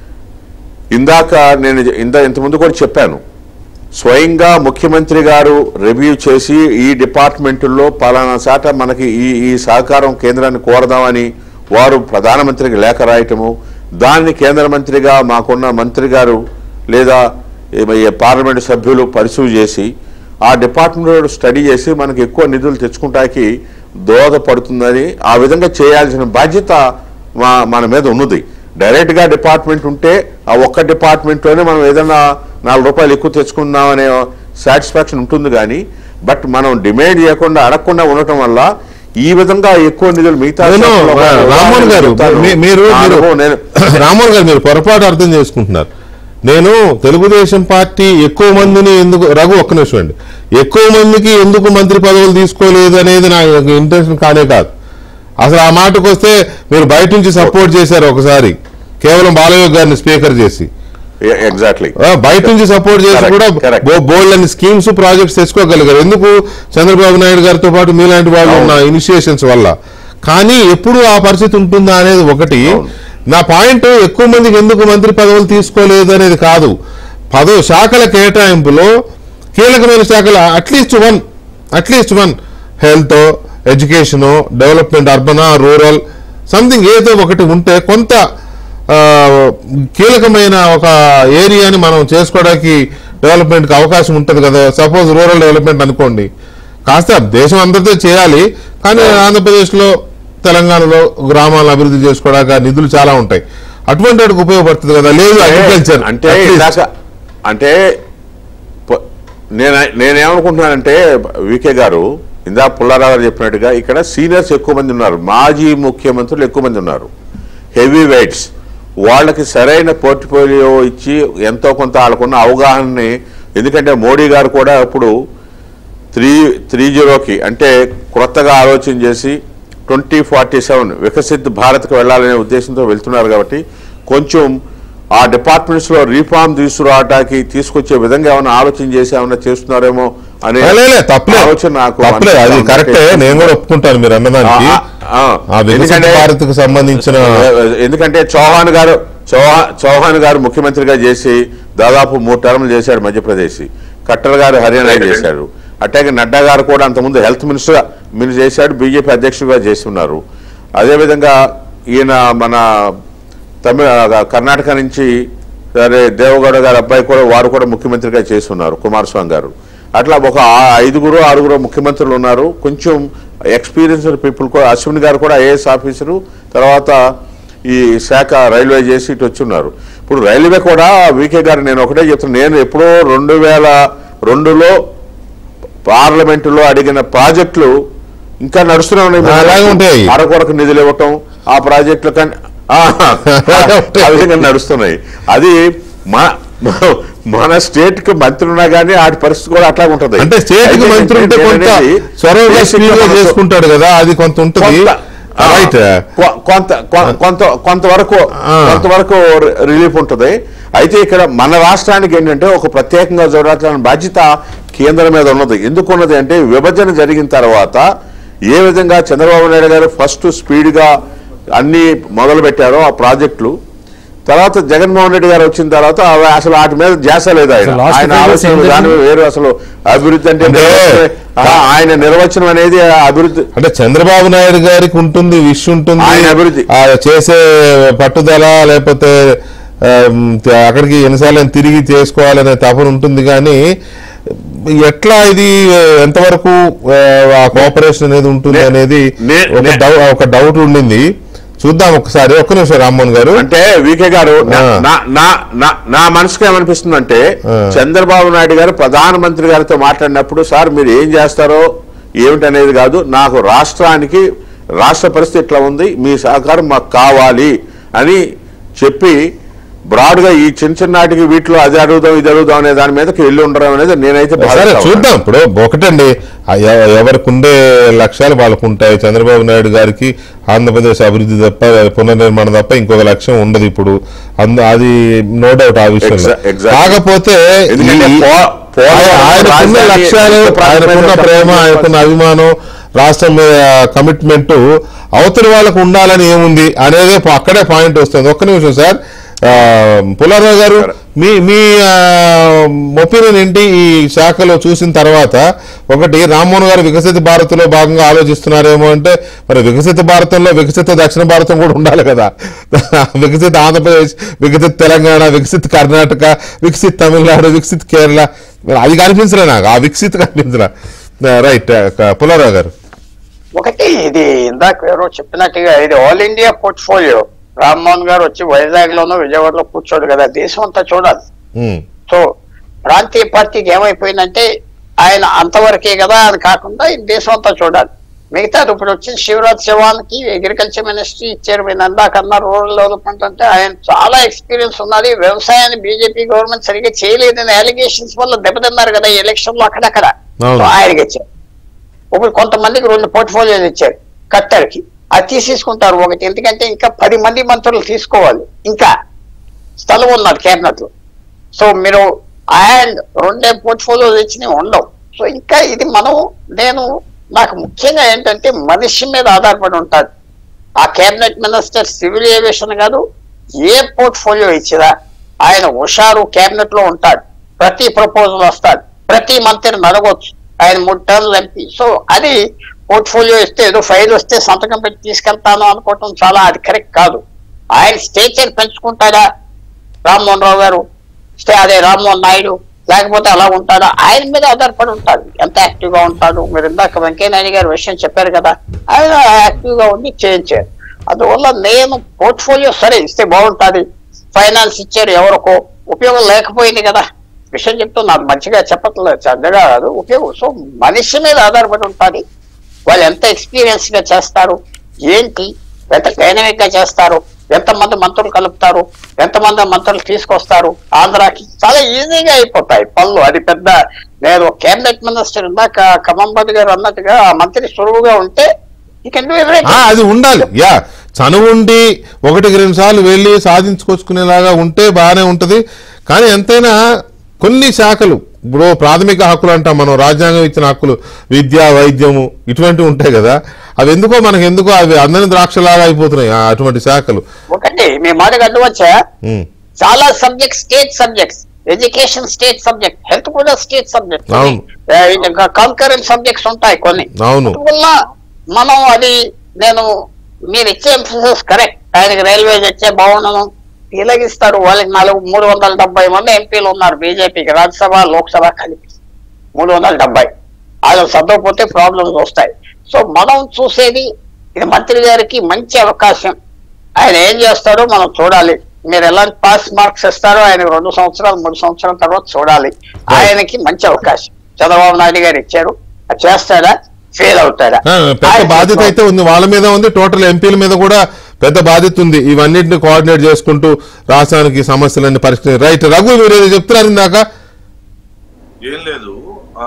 ఇందాక నేను ఇంత ఇంతకుముందు కూడా చెప్పాను స్వయంగా ముఖ్యమంత్రి గారు రివ్యూ చేసి ఈ డిపార్ట్మెంటుల్లో పలానా శాట మనకి ఈ ఈ సహకారం కేంద్రాన్ని కోరదామని వారు ప్రధానమంత్రికి లేఖ రాయటము దాన్ని కేంద్ర మంత్రిగా మాకున్న మంత్రి గారు లేదా ఏ- ఏ పార్లమెంటు సభ్యులు పరిశీలి చేసి ఆ డిపార్ట్మెంట్ స్టడీ చేసి మనకి ఎక్కువ నిధులు తెచ్చుకుంటానికి దోహదపడుతుందని ఆ విధంగా చేయాల్సిన బాధ్యత మా మన మీద ఉన్నది డైరెక్ట్ గా డిపార్ట్మెంట్ ఉంటే ఆ ఒక్క డిపార్ట్మెంట్లోనే మనం ఏదైనా నాలుగు రూపాయలు ఎక్కువ తెచ్చుకుందాం అనే సాటిస్ఫాక్షన్ ఉంటుంది కానీ బట్ మనం డిమాండ్ చేయకుండా అడగకుండా ఉండటం వల్ల ఈ విధంగా ఎక్కువ నిధులు మిగతా నేను, శాఖల్లో కూడా రామ్మోహన్ గారు చెప్తాను. మీ- మీరు నా మీరు అనుభవం నేను రామ్మోహన్ గారు మీరు పొరపాటు అర్థం చేసుకుంటున్నారు నేను తెలుగుదేశం పార్టీ ఎక్కువ మందిని ఎందుకు రఘు ఒక్క నిమిషం అండి ఎక్కువ మందికి ఎందుకు మంత్రి పదవులు తీసుకోలేదు అనేది నా ఇంటెన్షన్ కానే కాదు అసలు ఆ మాటకు వస్తే మీరు బయట నుంచి సపోర్ట్ చేశారు ఒకసారి కేవలం బాలయోగ్ గారిని స్పీకర్ చేసి ఎగ్జాక్ట్లీ ఆ, బయట నుంచి సపోర్ట్ చేసి Correct, కూడా correct. బోల్డ్ అని స్కీమ్స్ ప్రాజెక్ట్స్ తెచ్చుకోగలిగారు ఎందుకు చంద్రబాబు నాయుడు గారితో పాటు మీలాంటి వాళ్ళు ఉన్న ఇనిషియేషన్స్ వల్ల కానీ ఎప్పుడు ఆ పరిస్థితి ఉంటుందా అనేది ఒకటి నా పాయింట్ ఎక్కువ మందికి ఎందుకు మంత్రి పదవులు తీసుకోలేదు అనేది కాదు పదవి శాఖల కేటాయింపులో కీలకమైన శాఖలు at least one at least one health education development urban rural something ఏదో ఒకటి ఉంటే కొంత ఆ, కీలకమైన ఒక ఏరియాని మనం చేసుకోవడానికి డెవలప్మెంట్కి అవకాశం ఉంటుంది కదా సపోజ్ రూరల్ డెవలప్మెంట్ అనుకోండి కాస్త దేశం అంతటితో చేయాలి కానీ ఆంధ్రప్రదేశ్లో తెలంగాణలో గ్రామాలను అభివృద్ధి చేసుకోవడానికి ఆ నిధులు చాలా ఉంటాయి అటువంటి వాటికి ఉపయోగపడుతుంది కదా లేదు అగ్రికల్చర్ అంటే ఇందాక అంటే ప- నేను నేనేమనుకుంటున్నానంటే వికే గారు ఇందా పుల్లారావు గారు చెప్పినట్టుగా ఇక్కడ సీనియర్స్ ఎక్కువ మంది ఉన్నారు మాజీ ముఖ్యమంత్రులు ఎక్కువ మంది ఉన్నారు హెవీ వెయిట్స్ వాళ్ళకి సరైన పోర్ట్ఫోలియో ఇచ్చి ఎంతో కొంత వాళ్ళకున్న అవగాహనని ఎందుకంటే మోడీ గారు కూడా ఇప్పుడు త్రీ త్రీ జీరోకి అంటే కొత్తగా ఆలోచన చేసి ట్వంటీ ఫార్టీ సెవెన్ వికసిత్ భారత్కి వెళ్ళాలనే ఉద్దేశంతో వెళ్తున్నారు కాబట్టి కొంచెం ఆ డిపార్ట్మెంట్స్ లో రీఫార్మ్ తీసుకురావడానికి తీసుకొచ్చే విధంగా ఏమైనా ఆలోచన చేసి ఏమైనా చేస్తున్నారేమో అనే తప్పలే ఆలోచన నాకు తప్పలే అది అనిపిస్తా ఉంది. కరెక్టే నేను కూడా ఒప్పుకుంటాను మీరు అన్నదానికి ఆ, ఆ, ఆ వికసిత ఎందుకంటే- భారత్ కు సంబంధించిన ఎందుకంటే చౌహాన్ గారు చౌహా- చౌహాన్ గారు ముఖ్యమంత్రిగా చేసి దాదాపు మూడు టర్మ్లు చేశాడు మధ్యప్రదేశ్ కట్టర్ గారు హర్యానా చేశారు అట్లాగే నడ్డా గారు కూడా అంతకుముందు హెల్త్ మినిస్టర్ మీరు చేశాడు బీజేపీ అధ్యక్షుడిగా చేస్తున్నారు అదేవిధంగా ఈయన మన తమిళ కర్ణాటక నుంచి సరే దేవగౌడ గారి అబ్బాయి కూడా వారు కూడా ముఖ్యమంత్రిగా చేస్తున్నారు కుమారస్వామి గారు అట్లా ఒక ఆ- ఐదుగురు ఆరుగురు ముఖ్యమంత్రులు ఉన్నారు కొంచెం ఎక్స్పీరియన్స్డ్ పీపుల్ కూడా అశ్విన్ గారు కూడా ఐఏఎస్ ఆఫీసరు తర్వాత ఈ శాఖ రైల్వే చేసి ఇటు వచ్చి ఉన్నారు ఇప్పుడు రైల్వే కూడా వీకే గారు నేను ఒకటే చెప్తాను నేను ఎప్పుడో రెండు వేల రెండులో పార్లమెంటులో అడిగిన ప్రాజెక్టులు ఇంకా నడుస్తూనే ఉన్నాయి అలాగే ఉంటాయి. అరకొరకు నిధులు ఇవ్వటం ఆ ప్రాజెక్టులు కానీ ఆ, ఆ విధంగా నడుస్తున్నాయి అది మా మా- మన స్టేట్ కి మంత్రి ఉన్నా కానీ ఆటి పరిస్థితి కూడా అట్లాగే ఉంటది అంటే స్టేట్ కి అయితే మంత్రి ఉంటే నేను కొంత అనేది చొరవగా basic గా స్పీడ్ గా మనకు చేసుకుంటాడు కదా అది కొంత ఉంటుంది కొంత ఆ, రైట్ కొ- కొంత కొ- కొంత కొంతవరకు ఆ. కొంతవరకు రి- రిలీఫ్ ఉంటుంది అయితే ఇక్కడ మన రాష్ట్రానికి ఏంటంటే ఒక ప్రత్యేకంగా చూడాల్సిన బాధ్యత కేంద్రం మీద ఉన్నది ఎందుకు ఉన్నది అంటే విభజన జరిగిన తర్వాత ఏ విధంగా చంద్రబాబు నాయుడు గారు ఫస్ట్ స్పీడ్ గా అన్ని మొదలు పెట్టారో ఆ ప్రాజెక్టులు తర్వాత జగన్మోహన్ రెడ్డి గారు వచ్చిన తర్వాత అవి అసలు వాటి మీద ధ్యాస లేదు ఆయన అసలు last ఆయన phase ఆలోచన ఏం విధానం జరిగింది? వేరు అసలు అభివృద్ధి అంటే అంటే- నిర్వచనమే- ఆ, ఆయన నిర్వచనం అనేది అభివృద్ధి అంటే చంద్రబాబు నాయుడు గారికి ఉంటుంది విష్ ఉంటుంది ఆయన అభివృద్ధి. ఆ చేసే పట్టుదల లేకపోతే ఆ, మ్, త- అక్కడికి ఎన్నిసార్లు అయినా తిరిగి చేసుకోవాలనే తపన ఉంటుంది కానీ ఎట్లా ఇది ఆ, ఎంతవరకు ఆ, ఆ కోఆపరేషన్ అనేది ఉంటుంది నే- అనేది నే- ఒక నే- డౌ- ఒక డౌట్ ఉండింది చూద్దాం ఒకసారి ఒక్క నిమిషం రామ్మోహన్ గారు అంటే వికే గారు నా- ఆ. నా- నా- నా- నా మనసుకి ఏమనిపిస్తుందంటే ఆ. చంద్రబాబు నాయుడు గారు ప్రధానమంత్రి గారితో మాట్లాడినప్పుడు సార్ మీరు ఏం చేస్తారో ఏమిటనేది కాదు నాకు రాష్ట్రానికి రాష్ట్ర పరిస్థితి ఇట్లా ఉంది మీ సహకారం మాకు కావాలి అని చెప్పి బ్రాడ్ గా ఈ చిన్న చిన్నాటికి వీటిలో అది అడుగుదాం ఇది అడుగుదాం అనే దాని మీదకి వెళ్ళి ఉండడం అనేది నేనైతే సరే భావిస్తా చూద్దాం ఇప్పుడు ఒకటండి ఆ ఎవ- ఎవరికి ఉండే లక్ష్యాలు వాళ్ళకు ఉంటాయి చంద్రబాబు నాయుడు గారికి ఆంధ్రప్రదేశ్ అభివృద్ధి తప్ప పునర్నిర్మాణం తప్ప ఇంకొక లక్ష్యం ఉండదు ఇప్పుడు అందు అది నో డౌట్ ఆ విషయంలో Exa- exactly. కాకపోతే ఎందుకంటే ఈ- పో- పోలవరం ఆయన- ఆయనకున్న రాజధాని లక్ష్యాలు ఎంత ప్రాంతం ఆయనకున్న మీద ప్రేమ చెప్పండి. ఆయనకున్న అభిమానం రాష్ట్రం మీద కమిట్మెంట్ అవతలి వాళ్ళకు ఉండాలని ఏముంది అనేదే పా- అక్కడే పాయింట్ వస్తుంది ఒక్క నిమిషం సార్ ఆ, పుల్లారావు గారు మీ మీ ఒపీనియన్ ఏంటి ఈ శాఖలో చూసిన తర్వాత ఒకటి రామ్మోహన్ గారు వికసిత భారత్ లో భాగంగా ఆలోచిస్తున్నారేమో అంటే మరి వికసిత భారతంలో వికసిత దక్షిణ భారతం కూడా ఉండాలి కదా వికసిత ఆంధ్రప్రదేశ్ వికసిత తెలంగాణ వికసిత కర్ణాటక వికసిత తమిళనాడు వికసిత కేరళ మరి అది కనిపించలే నాకు ఆ వికసిత కనిపించలే రైట్ పుల్లారావు గారు ఒకటి ఇది ఇందాక ఎవరో చెప్పినట్టుగా ఇది ఆల్ ఇండియా పోర్ట్ఫోలియో రామ్మోహన్ గారు వచ్చి వైజాగ్ లోనో విజయవాడలో కూర్చోడు కదా దేశం అంతా చూడాలి ఉమ్, సో ప్రాంతీయ పార్టీకి ఏమైపోయిందంటే ఆయన అంతవరకే కదా అని కాకుండా ఈ దేశం అంతా చూడాలి మిగతా ఇప్పుడు వచ్చిన శివరాజ్ చౌహాన్ కి అగ్రికల్చర్ మినిస్ట్రీ ఇచ్చారు మీరు అందాకన్నా రూరల్ డెవలప్మెంట్ అంటే ఆయన చాలా ఎక్స్పీరియన్స్ ఉన్నది వ్యవసాయాన్ని బీజేపీ గవర్నమెంట్ సరిగ్గా చేయలేదని అలిగేషన్స్ వల్ల దెబ్బతిన్నారు కదా ఈ ఎలక్షన్ లో అక్కడక్కడ అవును. సో ఆయనకి ఇచ్చారు ఇప్పుడు కొంతమందికి రెండు పోర్ట్ఫోలియోలు ఇచ్చారు కట్టర్కి అది తీసేసుకుంటారు ఒకటి ఎందుకంటే ఇంకా పది మంది మంత్రులు తీసుకోవాలి ఇంకా స్థలం ఉన్నది కేబినెట్ లో సో మీరు అండ్ రెండే పోర్ట్ఫోలియో తెచ్చినవి ఉండవు సో ఇంకా ఇది మనం నేను నాకు ముఖ్యంగా ఏంటంటే మనిషి మీద ఆధారపడి ఉంటాడు ఆ కేబినెట్ మినిస్టర్ సివిల్ ఏవియేషన్ కాదు ఏ పోర్ట్ఫోలియో ఇచ్చినా ఆయన హుషారు కేబినెట్ లో ఉంటాడు ప్రతి ప్రపోజల్ వస్తాడు ప్రతి మంత్రిని అడగొచ్చు ఆయన మూడు టర్న్లు ఎంపీ సో అది పోర్ట్ఫోలియో ఇస్తే ఏదో ఫైల్ వస్తే సంతకం పెట్టి తీసుకెళ్తాను అనుకోవటం చాలా అది కరెక్ట్ కాదు ఆయన స్టేచర్ పెంచుకుంటాడా రామ్మోహన్ రావు గారు స్టే అదే రామ్మోహన్ నాయుడు లేకపోతే అలా ఉంటాడా ఆయన మీద ఆధారపడి ఉంటాడు ఎంత యాక్టివ్ గా ఉంటాడు మీరు ఇందాక వెంకయ్య నాయుడు గారు విషయం చెప్పారు కదా ఆయన యాక్టివ్ గా ఉండి చేయించారు అందువల్ల నేను పోర్ట్ఫోలియో సరే ఇస్తే బాగుంటుంది ఫైనాన్స్ ఇచ్చారు ఎవరికో ఉపయోగం లేకపోయింది కదా విషయం చెప్తూ నాకు మంచిగా చెప్పట్లేదు చెడ్డగా కాదు ఉపయోగం సో మనిషి మీద ఆధారపడి ఉంటుంది వాళ్ళు ఎంత ఎక్స్పీరియన్స్ గా చేస్తారు ఏంటి ఎంత డైనమిక్ గా చేస్తారు ఎంతమంది మంత్రులు కలుపుతారు ఎంతమంది మంత్రులు తీసుకొస్తారు ఆంధ్రాకి చాలా ఈజీగా అయిపోతాయి పనులు అది పెద్ద నేను కేబినెట్ మినిస్టర్ ఇందాక ఖమ్మంబాబు గారు అన్నట్టుగా ఆ మంత్రి సులువుగా ఉంటే ఈ కెన్ డూ ఆ, అది ఉండాలి యా చనువుండి ఒకటికి రెండు సార్లు వెళ్ళి సాధించుకొచ్చుకునేలాగా ఉంటే బాగానే ఉంటది కానీ ఎంతైనా కొన్ని శాఖలు ఇప్పుడు ప్రాథమిక హక్కులు అంటాం మనం రాజ్యాంగం ఇచ్చిన హక్కులు విద్య వైద్యము ఇటువంటివి ఉంటాయి కదా అవి ఎందుకో మనకు ఎందుకో అవి అందని ద్రాక్షలాగా అయిపోతున్నాయి ఆ అటువంటి శాఖలు ఒకటి మీ మాటకు అడ్డు వచ్చా ఉమ్, చాలా subject state subjects education state subject health కూడా స్టేట్ సబ్జెక్ట్ అవును. కాంకరెంట్ సబ్జెక్ట్స్ ఉంటాయి కొన్ని అవును అందువల్ల మనం అది నేను మీరు ఇచ్చే ఎంఫోసిస్ కరెక్ట్ ఆయనకి రైల్వేస్ ఇచ్చే బాగుండను ఇలాగిస్తారు వాళ్ళకి నాలుగు మూడు వందల డెబ్బై మంది ఎంపీలు ఉన్నారు బీజేపీకి రాజ్యసభ లోక్సభ కలిపి మూడు వందల డెబ్బై వాళ్ళు చదవకపోతే ప్రాబ్లమ్స్ వస్తాయి సో మనం చూసేది ఇది మంత్రి గారికి మంచి అవకాశం ఆయన ఏం చేస్తారో మనం చూడాలి మీరు ఎలాంటి పాస్ మార్క్స్ ఇస్తారో ఆయన రెండు సంవత్సరాలు మూడు సంవత్సరాల తర్వాత చూడాలి ఆయనకి మంచి అవకాశం చంద్రబాబు నాయుడు గారు ఇచ్చారు అది చేస్తాడా ఫెయిల్ అవుతాడా ఆ, పెద్ద ఆయన బాధ్యత అయితే ఉంది వాళ్ళ మీద ఉంది టోటల్ ఎంపీల మీద కూడా పెద్ద బాధ్యత ఉంది ఇవన్నిటిని కోఆర్డినేట్ చేసుకుంటూ రాష్ట్రానికి సమస్యలన్నీ పరిష్కరి రైట్ రఘు మీరు ఏదో చెప్తున్నారు ఇందాక ఏం లేదు ఆ,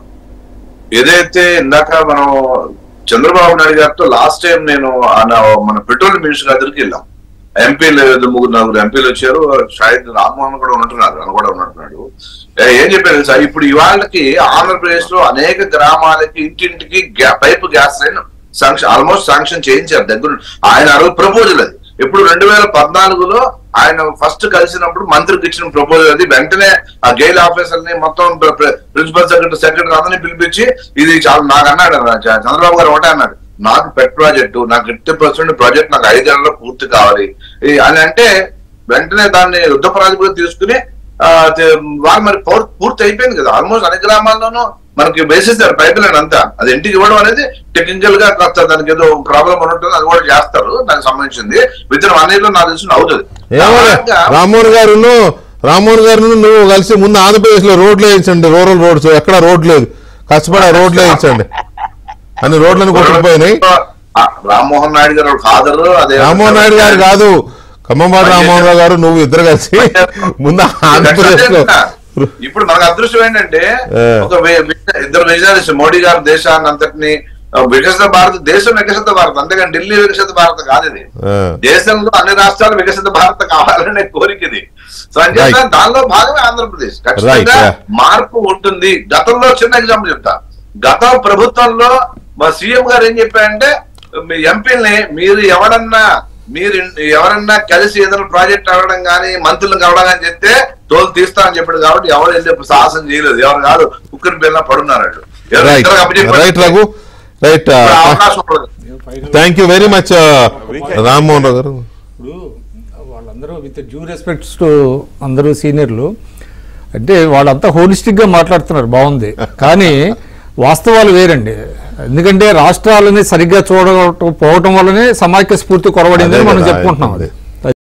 ఏదైతే ఇందాక మనం చంద్రబాబు నాయుడు గారితో లాస్ట్ టైం నేను ఆయన మన పెట్రోల్ మినిస్టర్ దగ్గరికి వెళ్ళాం ఎంపీలు ఏదో ముగ్గురు నలుగురు ఎంపీలు వచ్చారు షాహిద్ రామ్మోహన్ కూడా ఉన్నట్టున్నారు ఆయన కూడా ఉన్నట్టున్నాడు ఏ, ఏం చెప్పారు తెలుసా ఇప్పుడు ఇవాళకి ఆంధ్రప్రదేశ్ లో అనేక గ్రామాలకి ఇంటింటికి గ్యా- pipe gas line sanction almost sanction చేయించారు దగ్గర ఆయన అరవై ప్రపోజల్ అది ఇప్పుడు రెండు వేల పద్నాలుగులో ఆయన ఫస్ట్ కలిసినప్పుడు మంత్రికి ఇచ్చిన ప్రపోజల్ అది వెంటనే ఆ గెయిల్ ఆఫీసర్ ని మొత్తం ప్రిన్సిపల్ సెక్రటరీ సెక్రటరీ అందరినీ పిలిపించి ఇది చాలా నాకు అన్నాడు చ- చంద్రబాబు గారు ఒకటే అన్నాడు నాకు పెట్ ప్రాజెక్టు నాకు ఫిఫ్టీ పర్సెంట్ ప్రాజెక్ట్ నాకు ఐదేళ్లలో పూర్తి కావాలి ఈ- అని అంటే వెంటనే దాన్ని యుద్ధ ప్రాతిపదిక తీసుకుని ఆ, తే- వాళ్ళు మరి పౌర్- పూర్తి అయిపోయింది కదా ఆల్మోస్ట్ అన్ని గ్రామాల్లోనూ మనకి వేసేస్తారు పైప్ లైన్ అంతా అది ఇంటికి ఇవ్వడం అనేది టెక్నికల్ గా కాస్త దానికి ఏదో ప్రాబ్లం ఉన్నట్టు అది కూడా చేస్తారు దానికి సంబంధించింది విత్ ఇన్ వన్ ఇయర్ లో నాకు తెలిసిన అవుతుంది ఏమో అలాగా రామ్మోహన్ గారు రామ్మోహన్ గారు నువ్వు కలిసి ముందు ఆంధ్రప్రదేశ్ లో రోడ్లు వేయించండి రూరల్ రోడ్స్ ఎక్కడ రోడ్ లేదు కష్టపడి ఆ రోడ్లు వేయించండి అన్ని రోడ్లను కొట్టుకుపోయినాయి ఆ, రామ్మోహన్ నాయుడు గారు ఫాదర్ అదే రామ్మోహన్ నాయుడు గారు కాదు ఖమ్మంపాటి రామ్మోహన్ రావు గారు నువ్వు ఇద్దరు కలిసి ముందు ఆంధ్రప్రదేశ్ లో ఇప్పుడు మనకు అదృష్టం ఏంటంటే ఆ. ఒక వే- వే- ఇద్దరు విజయాలు మోడీ గారు దేశాన్ని అంతటిని ఆ, వికసిత భారత్ దేశం వికసిత భారత్ అంతేగాని ఢిల్లీ వికసిత భారత్ కాదు ఇది ఆ, దేశంలో అన్ని రాష్ట్రాలు వికసిత భారత్ కావాలనే కోరిక ఇది సో అని చెప్పిన Right. దానిలో భాగమే ఆంధ్రప్రదేశ్ Right, ఖచ్చితంగా yeah. మార్పు ఉంటుంది గతంలో చిన్న ఎగ్జాంపుల్ చెప్తా గత ప్రభుత్వంలో మా సీఎం గారు ఏం చెప్పారంటే మీ ఎంపీల్ని మీరు ఎవరన్నా మీరు ఇన్- ఎవరన్నా కలిసి ఏదైనా ప్రాజెక్ట్ అడగడం కానీ మంత్రులను కలవడం కానీ చెప్తే తోలు తీస్తానని చెప్పాడు కాబట్టి ఎవరు వెళ్ళి సాహసం చేయలేదు ఎవరు కాదు కుక్కరి బిల్ల పడున్నారు వాళ్ళు. ఎవరు రైట్ ఇద్దరు అప్పచెప్పారు. రైట్ రఘు రైట్ ఇప్పుడు అవకాశం ఉండదు. Thank you very much Rammohan Rao గారు ఇప్పుడు వాళ్ళందరూ విత్ డ్యూ రెస్పెక్ట్స్ టు అందరూ సీనియర్లు అంటే వాళ్ళంతా హోలిస్టిక్ గా మాట్లాడుతున్నారు బాగుంది కానీ వాస్తవాలు వేరండి ఎందుకంటే రాష్ట్రాలని సరిగ్గా చూడకపోవటం వల్లనే సమాఖ్య స్ఫూర్తి కొరవడిందని అదే మనం కదా, చెప్పుకుంటున్నాం అది అదే.